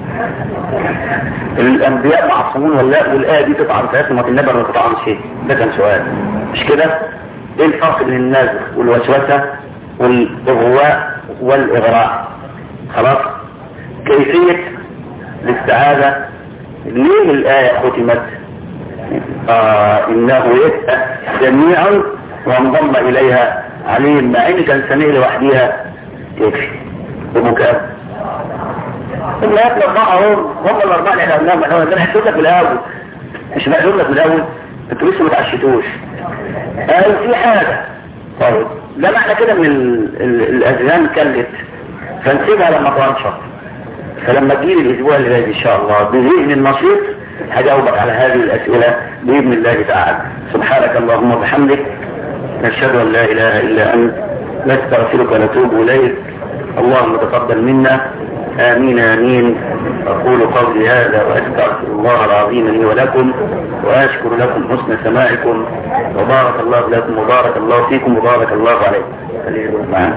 الانبياء معصومون ولا والايه دي تطعن في اسمه النبي ولا تطعن شيء ده كان سؤال مش كده ايه الفرق بين النزغ والوسوسه والاغواء والاغراء خلاص كيفيه الاستعاذه ليه الايه ختمت آه انه سميع وانضم اليها عليم مع ان كان سميع لوحدها يكفي بمكافاه الناس الأربعة هم هم الأربعة اللي احنا قلناهم احنا قلنا حسيتها في الأول مش مقلوب لك في الأول انتوا لسه ما تعشتوش قالوا في حاجة طيب ده معنى كده ان الأذهان كلت فنسيبها لما تنشط فلما تجيلي الأسبوع اللي جاي إن شاء الله بذهن النشيط هجاوبك على هذه الأسئلة بإذن الله تعالى سبحانك اللهم وبحمدك نشهد أن لا إله إلا أنت نستغفرك ونتوب إليك اللهم تقبل منا آمين آمين أقول قولي هذا وأستغفر الله العظيم لي ولكم وأشكر لكم حسن سماعكم وبارك الله لكم وبارك الله فيكم وبارك الله عليكم معنا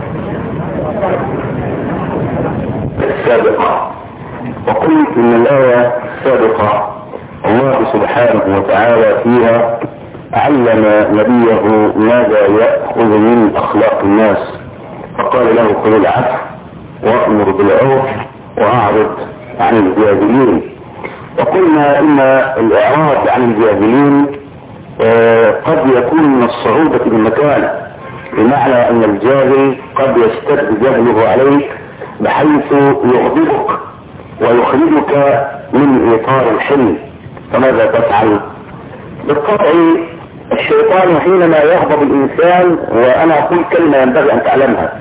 السابقة وقلت إن الآية السابقة الله سبحانه وتعالى فيها علم نبيه ماذا يأخذ من أخلاق الناس فقال له خذ العفو وأمر بالعرف وأعرض عن الجاهلين وقلنا إن الإعراض عن الجاهلين آه قد يكون من الصعوبة بالمكان بمعنى أن الجاهل قد يشتد جهله عليك بحيث يغضبك ويخرجك من إطار الحلم فماذا تفعل؟ بالقطع الشيطان حينما يغضب الإنسان وأنا أقول كلمة ينبغي أن تعلمها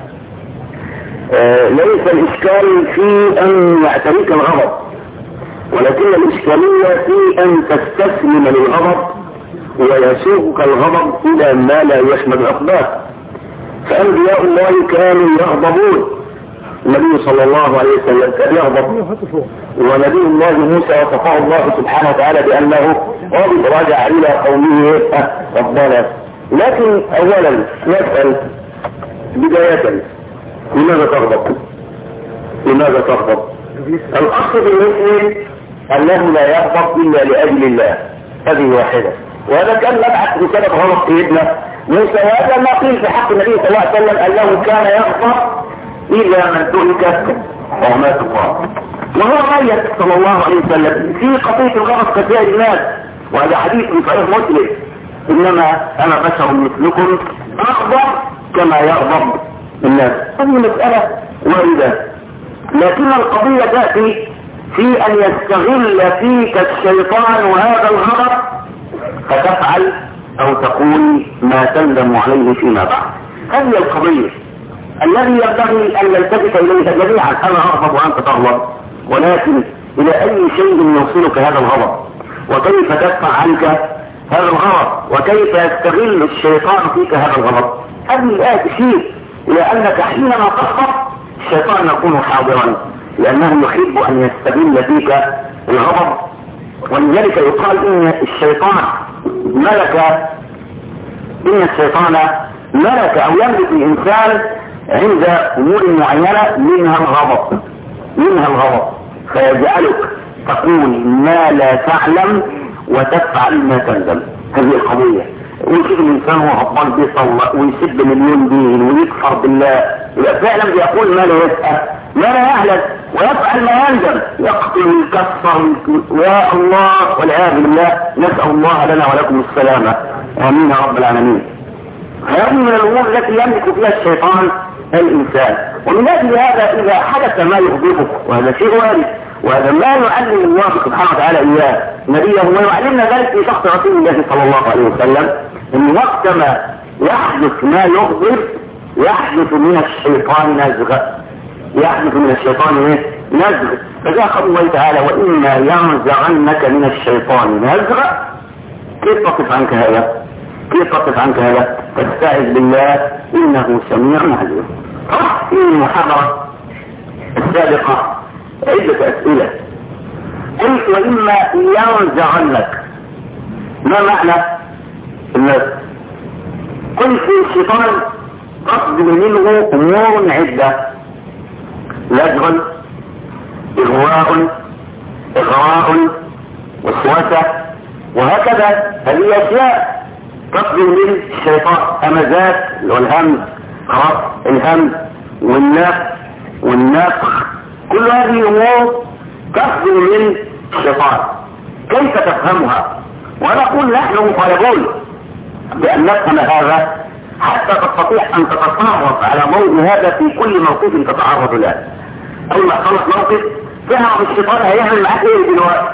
آه ليس الإشكال في أن يعتريك الغضب ولكن الإشكالية في أن تستسلم للغضب ويسوقك الغضب إلى ما لا يحمد عقباه فأنبياء الله كانوا يغضبون النبي صلى الله عليه وسلم كان يغضب ونبي الله موسى وصفه الله سبحانه وتعالى بأنه غضب رجع إلى قومه ربنا لكن أولا نسأل بداية لماذا تغضب لماذا تغضب الاصل بالمسلم انه لا يغضب الا لاجل الله هذه واحدة وهذا كان مبعث بسبب غلط سيدنا موسى وهذا ما قيل في حق النبي صلى الله عليه وسلم انه كان يغضب الا من تهلك رحمات الله وهو رأيت صلى الله عليه وسلم في قضية الغضب كسائر الناس وهذا حديث في صحيح مسلم انما انا بشر مثلكم اغضب كما يغضب الناس هذه مسألة واردة لكن القضية تأتي في أن يستغل فيك الشيطان وهذا الغضب فتفعل أو تقول ما تندم عليه فيما بعد هذه القضية الذي ينبغي أن يلتفت إليها جميعا أنا أغضب وأنت تغضب ولكن إلى أي شيء يوصلك هذا الغضب وكيف تدفع عنك هذا الغضب وكيف يستغل الشيطان فيك هذا الغضب هذه الآية تشير إلى أنك حينما تغضب الشيطان يكون حاضرا لأنه يحب أن يستغل فيك الغضب ولذلك يقال إن الشيطان ملك إن الشيطان ملك أو يملك الإنسان عند أمور معينة منها الغضب منها الغضب فيجعلك تقول ما لا تعلم وتفعل ما تندم هذه القضية ويشوف الإنسان هو غضبان بيصلى ويسب مليون دين ويكفر بالله يبقى فعلا بيقول ما لا يسأل ما لا يعلم ويفعل ما يندم يقتل ويكسر يا الله والعياذ بالله نسأل الله لنا ولكم السلامة آمين يا رب العالمين هذه من الأمور التي يملك فيها الشيطان الإنسان ومن أجل هذا إذا حدث ما يغضبك وهذا شيء وارد وهذا ما يعلم الله سبحانه وتعالى إياه نبيه ويعلمنا ذلك في شخص رسول الله صلى الله عليه وسلم أن وقت ما يحدث ما يغضب يحدث من الشيطان نزغ يحدث من الشيطان ايه نزغ فجاء قول الله تعالى وإما ينزغنك من الشيطان نزغ كيف تصف عنك هذا كيف تصف عنك هذا فاستعذ بالله إنه سميع عليم في المحاضرة السابقة عدة أسئلة قلت وإما ينزغنك ما معنى النزغ قلت الشيطان قصد منه امور عدة لزغ اغواء اغراء وسوسة وهكذا هذه اشياء قصد من الشيطان همزات والهمز خلاص الهمز والنفس والنفخ كل هذه امور قصد من الشيطان كيف تفهمها ونقول نحن مطالبون بان نفهم هذا حتى تستطيع ان تتصرف على موضوع هذا في كل موقف تتعرض له اول ما تخلص موقف فهم الشيطان هيعمل معاك ايه دلوقتي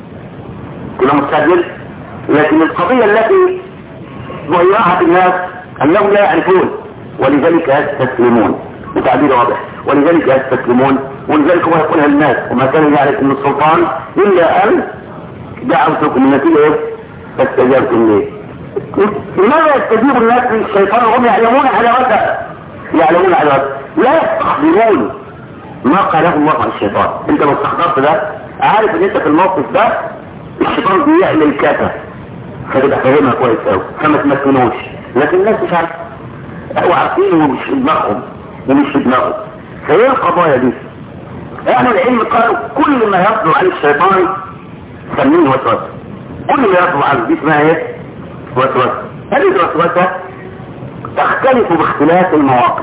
كده مستعجل لكن القضية التي ضيعت الناس انهم لا يعرفون ولذلك يستسلمون بتعبير واضح ولذلك يستسلمون ولذلك هو يقولها للناس وما كان يعرف من السلطان الا ان دعوتكم النتيجه ايه فاستجبتم ليه لماذا يستجيب الناس للشيطان وهم يعلمون على وجه يعلمون على وجه لا يستحضرون ما قاله الله عن الشيطان انت لو استحضرت ده عارف ان انت في الموقف ده الشيطان بيعمل كذا فتبقى فاهمها كويس قوي فما تمكنوش لكن الناس مش عارفه هو عارفين ومش في دماغهم ومش في دماغهم فايه القضايا دي اهل العلم قالوا كل ما يطلع عليه الشيطان سميه وسوسه كل ما يطلع عليه دي اسمها ايه وسوسه هذه الوسوسه تختلف باختلاف المواقف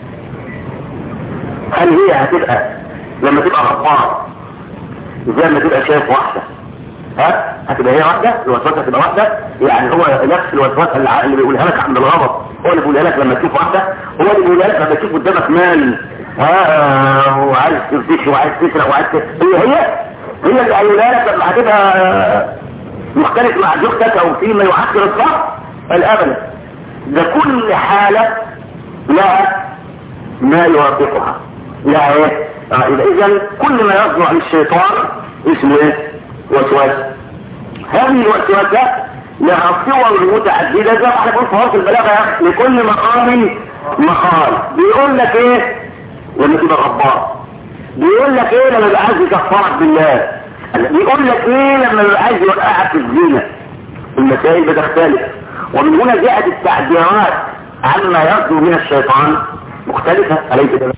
هل هي هتبقى لما تبقى غفار زي ما تبقى شايف واحده ها هتبقى هي واحده الوسوسه تبقى واحده يعني هو نفس الوسوسه اللي اللي بيقولها لك عند الغضب هو اللي بيقولها لك لما تشوف واحده هو اللي بيقولها لك لما تشوف قدامك مال ها وعايز تفتش وعايز تسرق وعايز هي هي هي اللي قايلها لك لما هتبقى مختلف مع زوجتك او فيما يعكر الصح الابدا ده كل حاله لها ما يوافقها لا ايه آه اذا كل ما يصدر عن الشيطان اسمه ايه وسواس هذه الوسوسة لها صور متعددة زي ما احنا قلنا في هوس البلاغة لكل مقام مقال بيقول لك ايه لما تبقى غبار بيقول لك ايه لما يبقى عايز يكفرك بالله بيقول لك ايه لما يبقى عايز يوقعك في الزينة المسائل بتختلف ومن هنا جاءت التعبيرات عما يصدر من الشيطان مختلفة أليس كده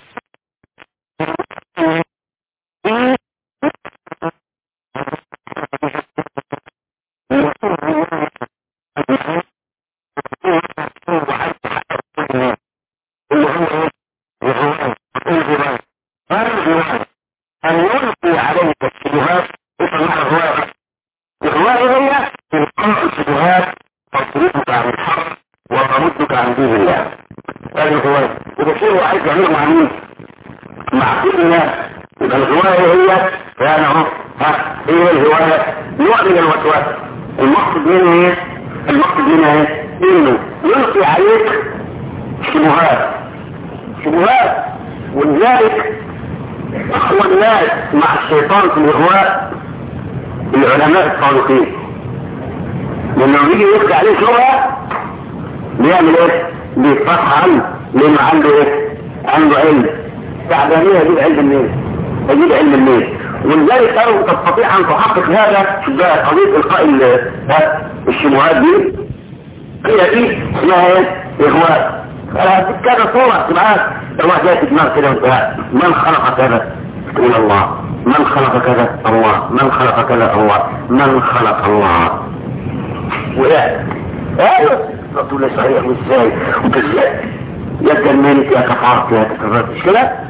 الشيطان في الإغواء العلماء الصادقين لما يجي يلقي عليه شبهة بيعمل ايه؟ بيفتح عنه لانه عنده ايه؟ عنده علم تعبانية يجيب علم منين؟ يجيب علم منين؟ ولذلك قالوا تستطيع ان تحقق هذا ده قضية القاء الشبهات دي هي دي اسمها ايه؟ إغواء كذا صورة معاك الواحد جاي في دماغ كده من خلق كذا تقول الله من خلق كذا الله من خلق كذا الله من خلق الله وقعت ايوه رسول الله صحيح وازاي وازاي يا جننت يا كفرت يا كفرت مش كده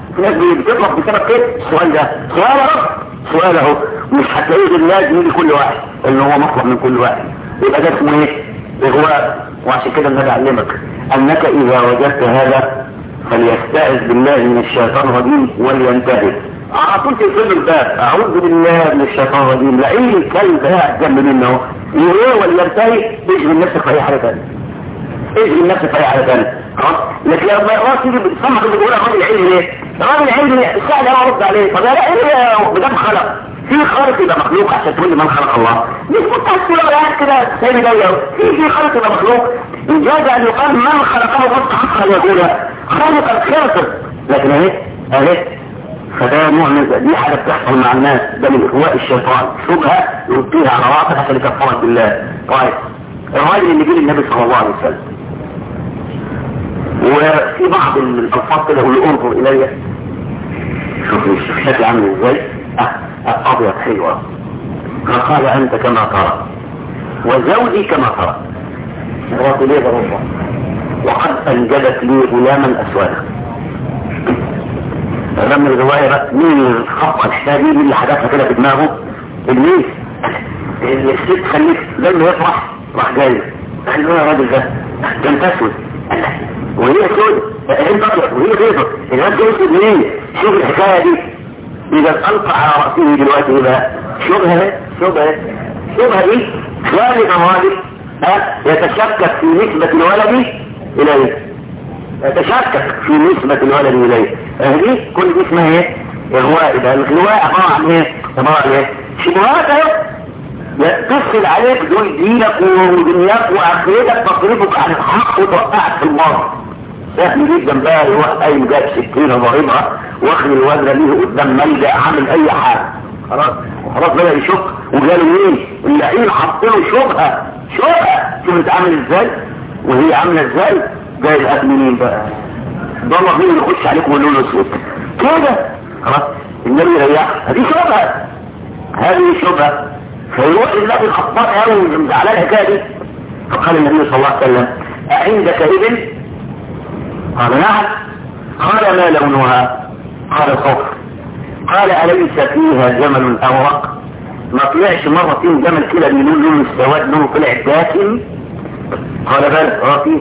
في ناس بتطلب بسبب كده السؤال ده سؤال اهو سؤال اهو مش هتلاقيه لازم يجي كل واحد اللي هو مطلب من كل واحد يبقى ده اسمه ايه؟ اغواء وعشان كده النبي علمك انك اذا وجدت هذا فليستعذ بالله من الشيطان الرجيم ولينتهي على طول تقفل الباب اعوذ بالله من الشيطان الرجيم لعين الكلب قاعد جنب منه اهو يقول ولينتهي اشغل نفسك في اي حاجه ثانيه اشغل نفسك في اي حاجه ثانيه خلاص لكن لما الراس يجي بتسمع كده بيقول الراجل علمي ليه؟ الراجل علمي سهل انا ارد عليه طب لا ايه بدم خلق في خالق يبقى مخلوق عشان تقول لي من خلق الله مش متأكد لو قاعد كده سيدي جاي في في خالق يبقى مخلوق يجوز ان يقال من خلقه قد حق ان يقول خالق الخلق لكن اهي اهي فده نوع من دي حاجه بتحصل مع الناس ده من اغواء الشيطان شبهه يلقيها على راسك عشان يكفرك بالله طيب الراجل اللي جه للنبي صلى الله عليه وسلم وفي بعض الالفاظ كده يقول له انظر الي شوف الشكل عامل ازاي أه ابيض حلوه فقال انت كما ترى وزوجي كما ترى قالت ليه ربا وقد انجبت لي غلاما اسودا لما الرواية بقى مين الخطأ الحسابي مين اللي حدثها كده في دماغه ابليس الست خليك لما يفرح راح جاي قال له يا راجل ده كان تسود وهي سود انت ابيض وهي بيضة الناس جاي منين شوف الحكاية دي اذا القى على رأسه دلوقتي ايه بقى شبهة شبهة شبهة دي خالد الراجل يتشكك في نسبة الولد اليه يتشكك في نسبة الولد اليه دي كل دي اسمها ايه اغواء ده الاغواء عبارة عن ايه عبارة عن ايه شبهات اهي تفصل عليك دول دينك ودنياك واخرتك تصرفك عن الحق وتوقعك في المرض سهل جدا بقى يروح قايم جاب سكينه ضاربها واخد الوزنه ليه قدام ملجا عامل اي حاجه خلاص وخلاص بدا يشك وجاله مين اللعين حط له شبهه شبهه شوف انت عامل ازاي وهي عامله ازاي جاي الاب منين بقى ضل مين يخش عليكم ويقول له اسود كده خلاص النبي يريح هذه شبهه هذه شبهه فيروح النبي الخطاب قوي مزعلان الحكايه دي فقال النبي صلى الله عليه وسلم أعندك ابن قال نعم قال ما لونها قال صفر قال أليس فيها جمل أورق ما طلعش مرة فيهم جمل كده بيقول لون السواد لونه طلع داكن قال بل رفيه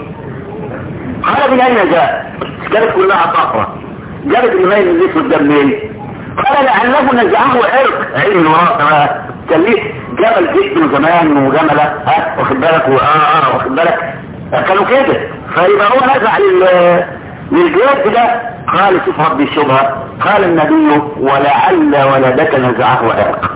قال من أين جاء كانت كلها صفرة جابت الميل الاسود ده منين قال لعله نزعه عرق علم وراء كان ليه جبل جد زمان وجملة ها واخد بالك واه اه واخد بالك كانوا كده فيبقى هو نزع للجد ده قال شوف ربي الشبهة قال النبي ولعل ولدك نزعه عرق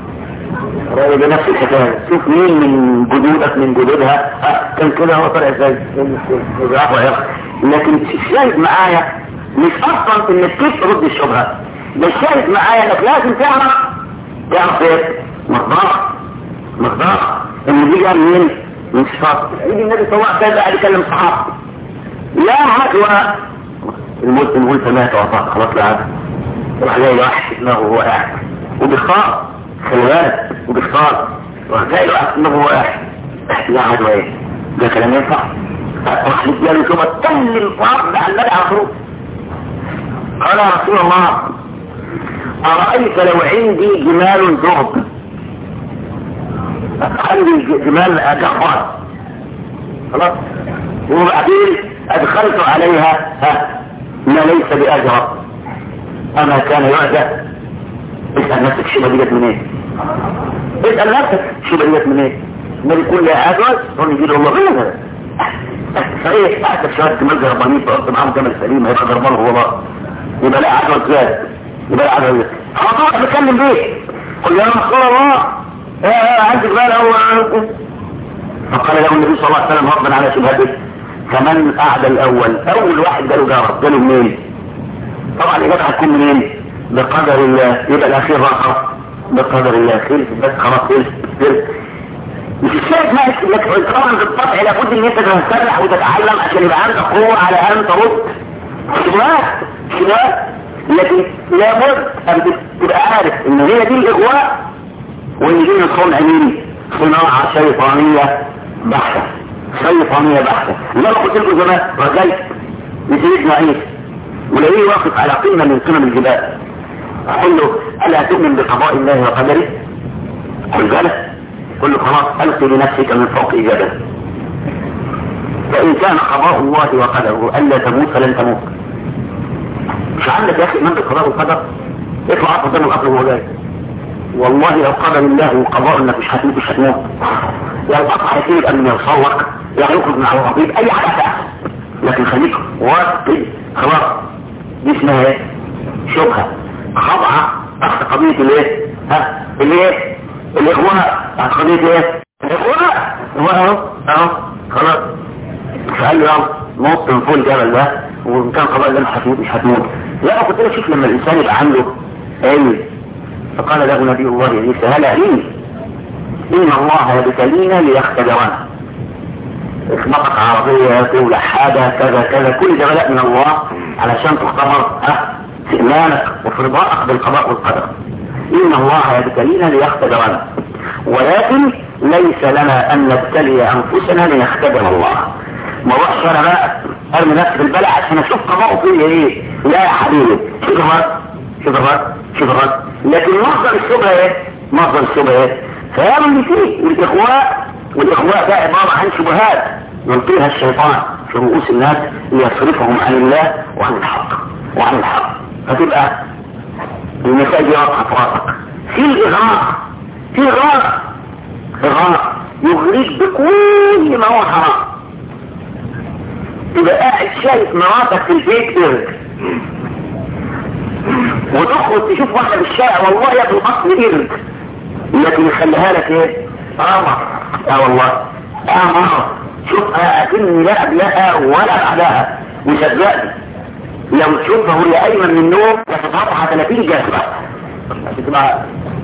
رأي بنفس الحكاية شوف مين من جدودك من جدودها ها كان كده هو طلع ازاي نزعه عرق لكن الشاهد معايا مش اصلا انك كيف ترد الشبهة ده الشاهد معايا انك لازم تعرف تعرف ايه مقدار مقدار ان دي جاء منين من صفات يجي النبي صلى الله عليه وسلم قاعد يكلم صحابه لا عدوى المسلم يقول سمعت وطاق خلاص لا عدوى راح جاي واحد في دماغه وهو قاعد وبيختار خلي بالك وبيختار راح جاي واحد في دماغه وهو قاعد لا عدوى ايه ده كلام ينفع راح جاي ثم تل الفرد على النبي على طول قال يا رسول الله أرأيت لو عندي جمال ذهب عندي جمال أجحر خلاص وبعدين أدخلت عليها ها ما ليس بأجرى أما كان يعدى اسأل نفسك شو بديت منين اسأل نفسك شو بديت منين ما يكون لها أجر هون يجي له الله غير صحيح أعتب شوية جمال جربانين فقلت معاهم جمل سليم هيبقى جربان هو الله يبقى لا أجر زيادة يبقى لا أجر زيادة خلاص بتكلم بيه قل يا رسول الله ايه عندك بقى هو فقال له النبي صلى الله عليه وسلم ربنا على شبهته فمن قعد الاول اول واحد جاله جارب جاله منين طبعا الاجابه هتكون منين بقدر الله يبقى الاخير راحه بقدر الله خلص بس خلاص خلص خلص مش الشاهد ما لك طبعا بالطبع لابد ان انت تنسرح وتتعلم عشان يبقى عندك قوه على ان ترد شبهات شبهات لكن لابد ان تبقى عارف ان هي دي الاغواء وان دي صنع مين صناعة شيطانية بحتة شيطانية بحتة لما قلت لكم زمان رجلت لسيدنا عيسى ولاقيه واقف على قمة من قمم الجبال اقول له الا تؤمن بقضاء الله وقدره قل بلى قل له خلاص القي بنفسك من فوق جبل فان كان قضاء الله وقدره الا تموت فلن تموت مش عندك يا اخي ايمان بالقضاء والقدر اطلع عطف قدام القبر وهو جاي والله لو قدر الله وقضاء انك مش هتموت مش هتموت لو قطع يصير ان يوصلك يعني يخرج من على الرقيب اي حاجه هتحصل لكن خليك واثق خلاص دي اسمها ايه شبهه خضعه تحت قضيه الايه ها الايه الاغواء تحت قضيه ايه الاغواء هو اهو اهو خلاص فقال له يلا نط من فوق الجبل ده وان كان قضاء الله مش هتموت مش هتموت لا قلت له شوف لما الانسان يبقى عنده علم فقال له نبي الله عيسى هل علم ان الله يبتلينا ليختبرنا اخبطت عربية تولع حاجة كذا كذا كل ده بلاء من الله علشان تختبر ها في ايمانك وفي رضاك بالقضاء والقدر ان الله يبتلينا ليختبرنا ولكن ليس لنا ان نبتلي انفسنا لنختبر الله ما روحش انا بقى ارمي نفسي في البلع عشان اشوف قضاءه فيا ايه لا يا حبيبي شوف الرد شوف الرد شوف الرد لكن مصدر الشبهه ايه مصدر الشبهه ايه فيعمل اللي فيه والاخواء والاخواء ده عباره عن شبهات يلقيها الشيطان في رؤوس الناس ليصرفهم عن الله وعن الحق وعن الحق فتبقى المساجد واضحه في راسك في الاغراء في اغراء اغراء يغريك بكل ما هو حرام تبقى قاعد شايف مراتك في البيت قرد وتخرج تشوف واحدة في الشارع والله يا في الاصل قرد لكن يخليها لك ايه قمر اه والله قمر شوف اكني لا قبلها ولا بعدها وصدقني لو تشوفها وهي قايمه من النوم تتقطع 30 جذبه تبقى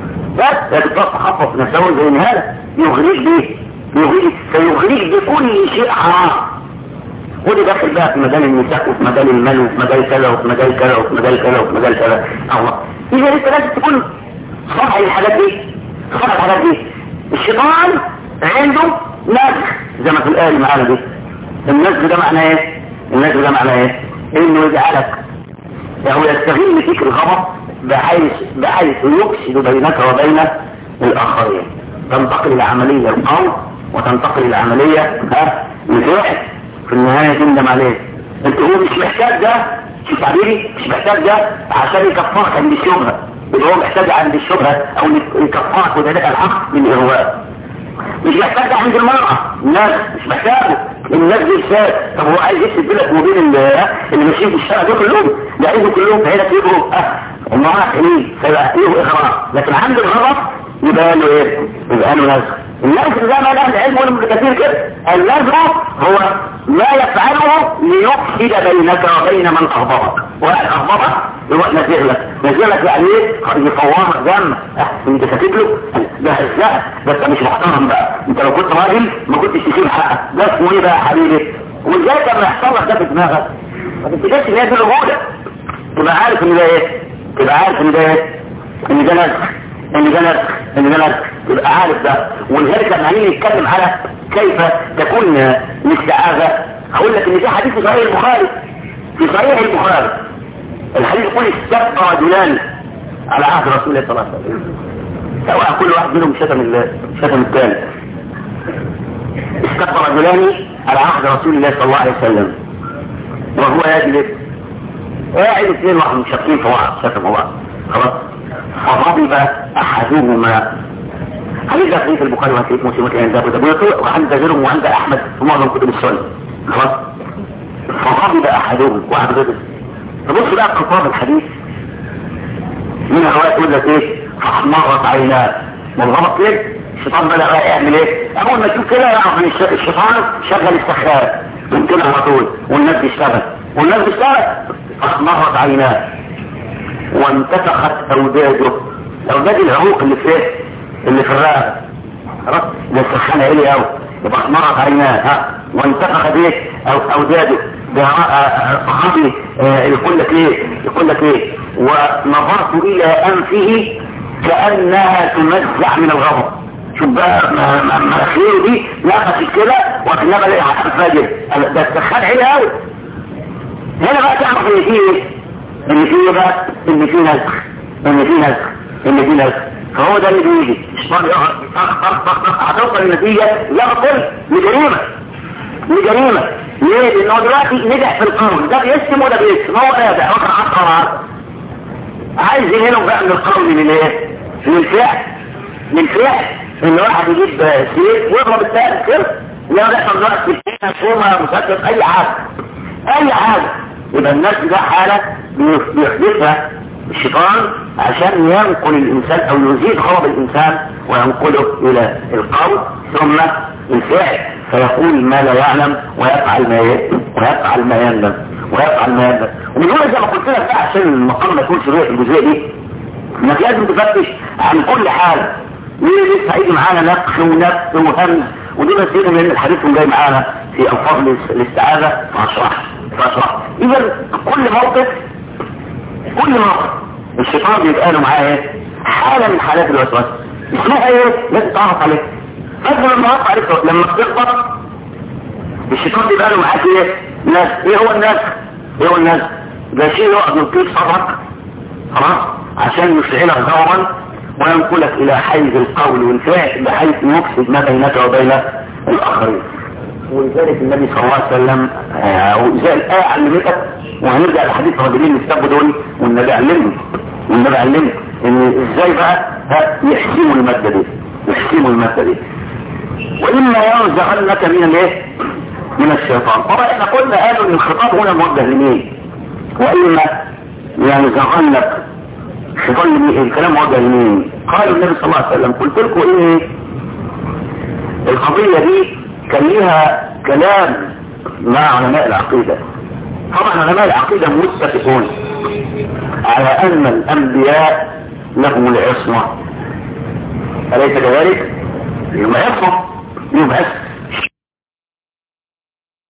بس تتقطع خطف نفسها زي النهايه يغريك بيه يغريك فيغريك بكل شيء حرام ودي داخل بقى في مجال النساء وفي مجال المال وفي مجال كذا وفي مجال كذا وفي مجال كذا وفي مجال كذا الله اذا انت لازم تكون صاحي الحاجات دي صاحي الحاجات دي الشيطان عنده نزغ زي ما في الآية معانا دي النزغ ده معناه ايه النزغ ده معناه ايه انه يجعلك يعني يستغل فيك الغضب بحيث بحيث يفسد بينك وبين الاخرين تنتقل العملية القول وتنتقل العملية ها الفعل في النهاية تندم عليه انت هو مش محتاج ده شوف تعبيري مش محتاج ده عشان يكفرك عند الشبهة اللي هو محتاج عند الشبهة او يكفرك وذلك الحق من الاغواء مش محتاج ده عند المرأة الناس مش محتاجه الناس دي ازاي طب هو عايز يكسب بينك وبين اللي ماشيين في الشارع دول كلهم ده عايزهم كلهم في هنا يجروا اه المرأة حليل فيبقى ايه اغراء لكن عند الغضب يبقى له ايه يبقى له نزغ النزغ زي ما قال العلم ولا كثير كده النزغ هو ما يفعله ليفسد بينك وبين من اغضبك واحد اغضبك يروح نزغ لك نزغ لك يعني ايه يفورك دم انت كاتب له ده لا ده انت مش محترم بقى انت لو كنت راجل ما كنتش تشيل حقك ده اسمه ايه بقى يا حبيبي وازاي لما يحصل لك ده في دماغك ما تفتكرش ان هي دي الرجوله تبقى عارف ان ده ايه تبقى عارف ان ده ايه ان ده نزغ ان ده نزغ ان ده نزغ تبقى عارف ده ولذلك لما هنيجي نتكلم على كيف تكون الاستعاذة هقول لك ان في حديث في صحيح البخاري في صحيح البخاري الحديث يقول استبقى رجلان على عهد رسول الله صلى الله عليه وسلم سواء كل واحد منهم شتم شتم الثاني استبقى رجلان على عهد رسول الله صلى الله عليه وسلم وهو يجلس قاعد اثنين واحد مشتمين في بعض شتموا بعض خلاص فغضب احدهما حديث ده في البخاري وفي مسلم وكان ابو داوود وعند غيرهم وعند احمد في معظم كتب السنه خلاص فغضب احدهم واحد غضب تبص بقى خطاب الحديث من الرواية تقول لك ايه فاحمرت عيناه من الغلط ليه الشيطان بدأ بقى يعمل ايه اول ما تشوف كده يعرف ان الشيطان شغل السخان يمكن على طول والناس بيشتغل والناس بيشتغل فاحمرت عيناه وانتفخت اوداده اوداد العروق اللي في ايه اللي في الرقبه خلاص ده السخانه عالي قوي يبقى احمرت عيناه ها وانتفخت ايه او اوداده صحابي يقول لك ايه يقول لك ايه ونظرت الى انفه كانها تمزع من الغضب شوف بقى مناخيره دي نفست كده وكانها بقى فاجر ده السخان عالي قوي هنا بقى تعرف ان فيه ايه ان في بقى ان في نزخ ان في نزخ ان في نزخ فهو ده اللي بيجي الشيطان يقعد هتوصل النتيجة لا بقول لجريمة لجريمة ليه؟ لانه دلوقتي نجح في القول ده بيسم وده بيسم هو نافع هو كان عطر عطر عايز ينهلهم بقى من القول للايه؟ للفعل للفعل ان واحد يجيب سيف ويضرب الثاني كده لا بيحصل دلوقتي في شومة مسدس اي حاجة اي حاجة يبقى الناس ده حالة بيحدثها الشيطان عشان ينقل الانسان او يزيد غضب الانسان وينقله الى القول ثم الفعل فيقول ما لا يعلم ويفعل ما ويفعل ما يندم ويفعل ما يندم ومن هنا زي ما قلت لك بقى عشان المقام ما يكونش رؤية الجزئية دي انك لازم تفتش عن كل حالة ليه لسه هيجي معانا نقش ونفس وهمز ودي بس من الحديث اللي جاي معانا في الفاظ الاستعاذة فاشرح فاشرح اذا كل موقف كل موقف الشيطان بيبقى له معاه ايه حالة من حالات الوسواس اسمها ايه لازم تعرف عليها فاكر لما وقع عليك لما بتغلط الشيطان بيبقى له معاك ايه ناس ايه هو الناس ايه هو الناس ده شيء يقعد يلقيك صدرك خلاص عشان يشعلك غورا وينقلك الى حيز القول والفعل بحيث يفسد ما بينك وبين الاخرين ولذلك النبي صلى الله عليه وسلم زي الآية علمتك وهنرجع لحديث الرجلين اللي استبوا دول والنبي علمني والنبي علمني ان ازاي بقى يحسموا المادة دي يحسموا المادة دي واما ينزغنك من الايه من الشيطان طبعا احنا قلنا قالوا ان الخطاب هنا موجه لمين واما ينزغنك الشيطان لمين الكلام موجه لمين قال النبي صلى الله عليه وسلم قلت لكم ايه القضية دي كان ليها كلام مع علماء العقيدة طبعا علماء العقيدة متفقون على ان الانبياء لهم العصمة أليس كذلك؟ يوم عصمة يوم عصمة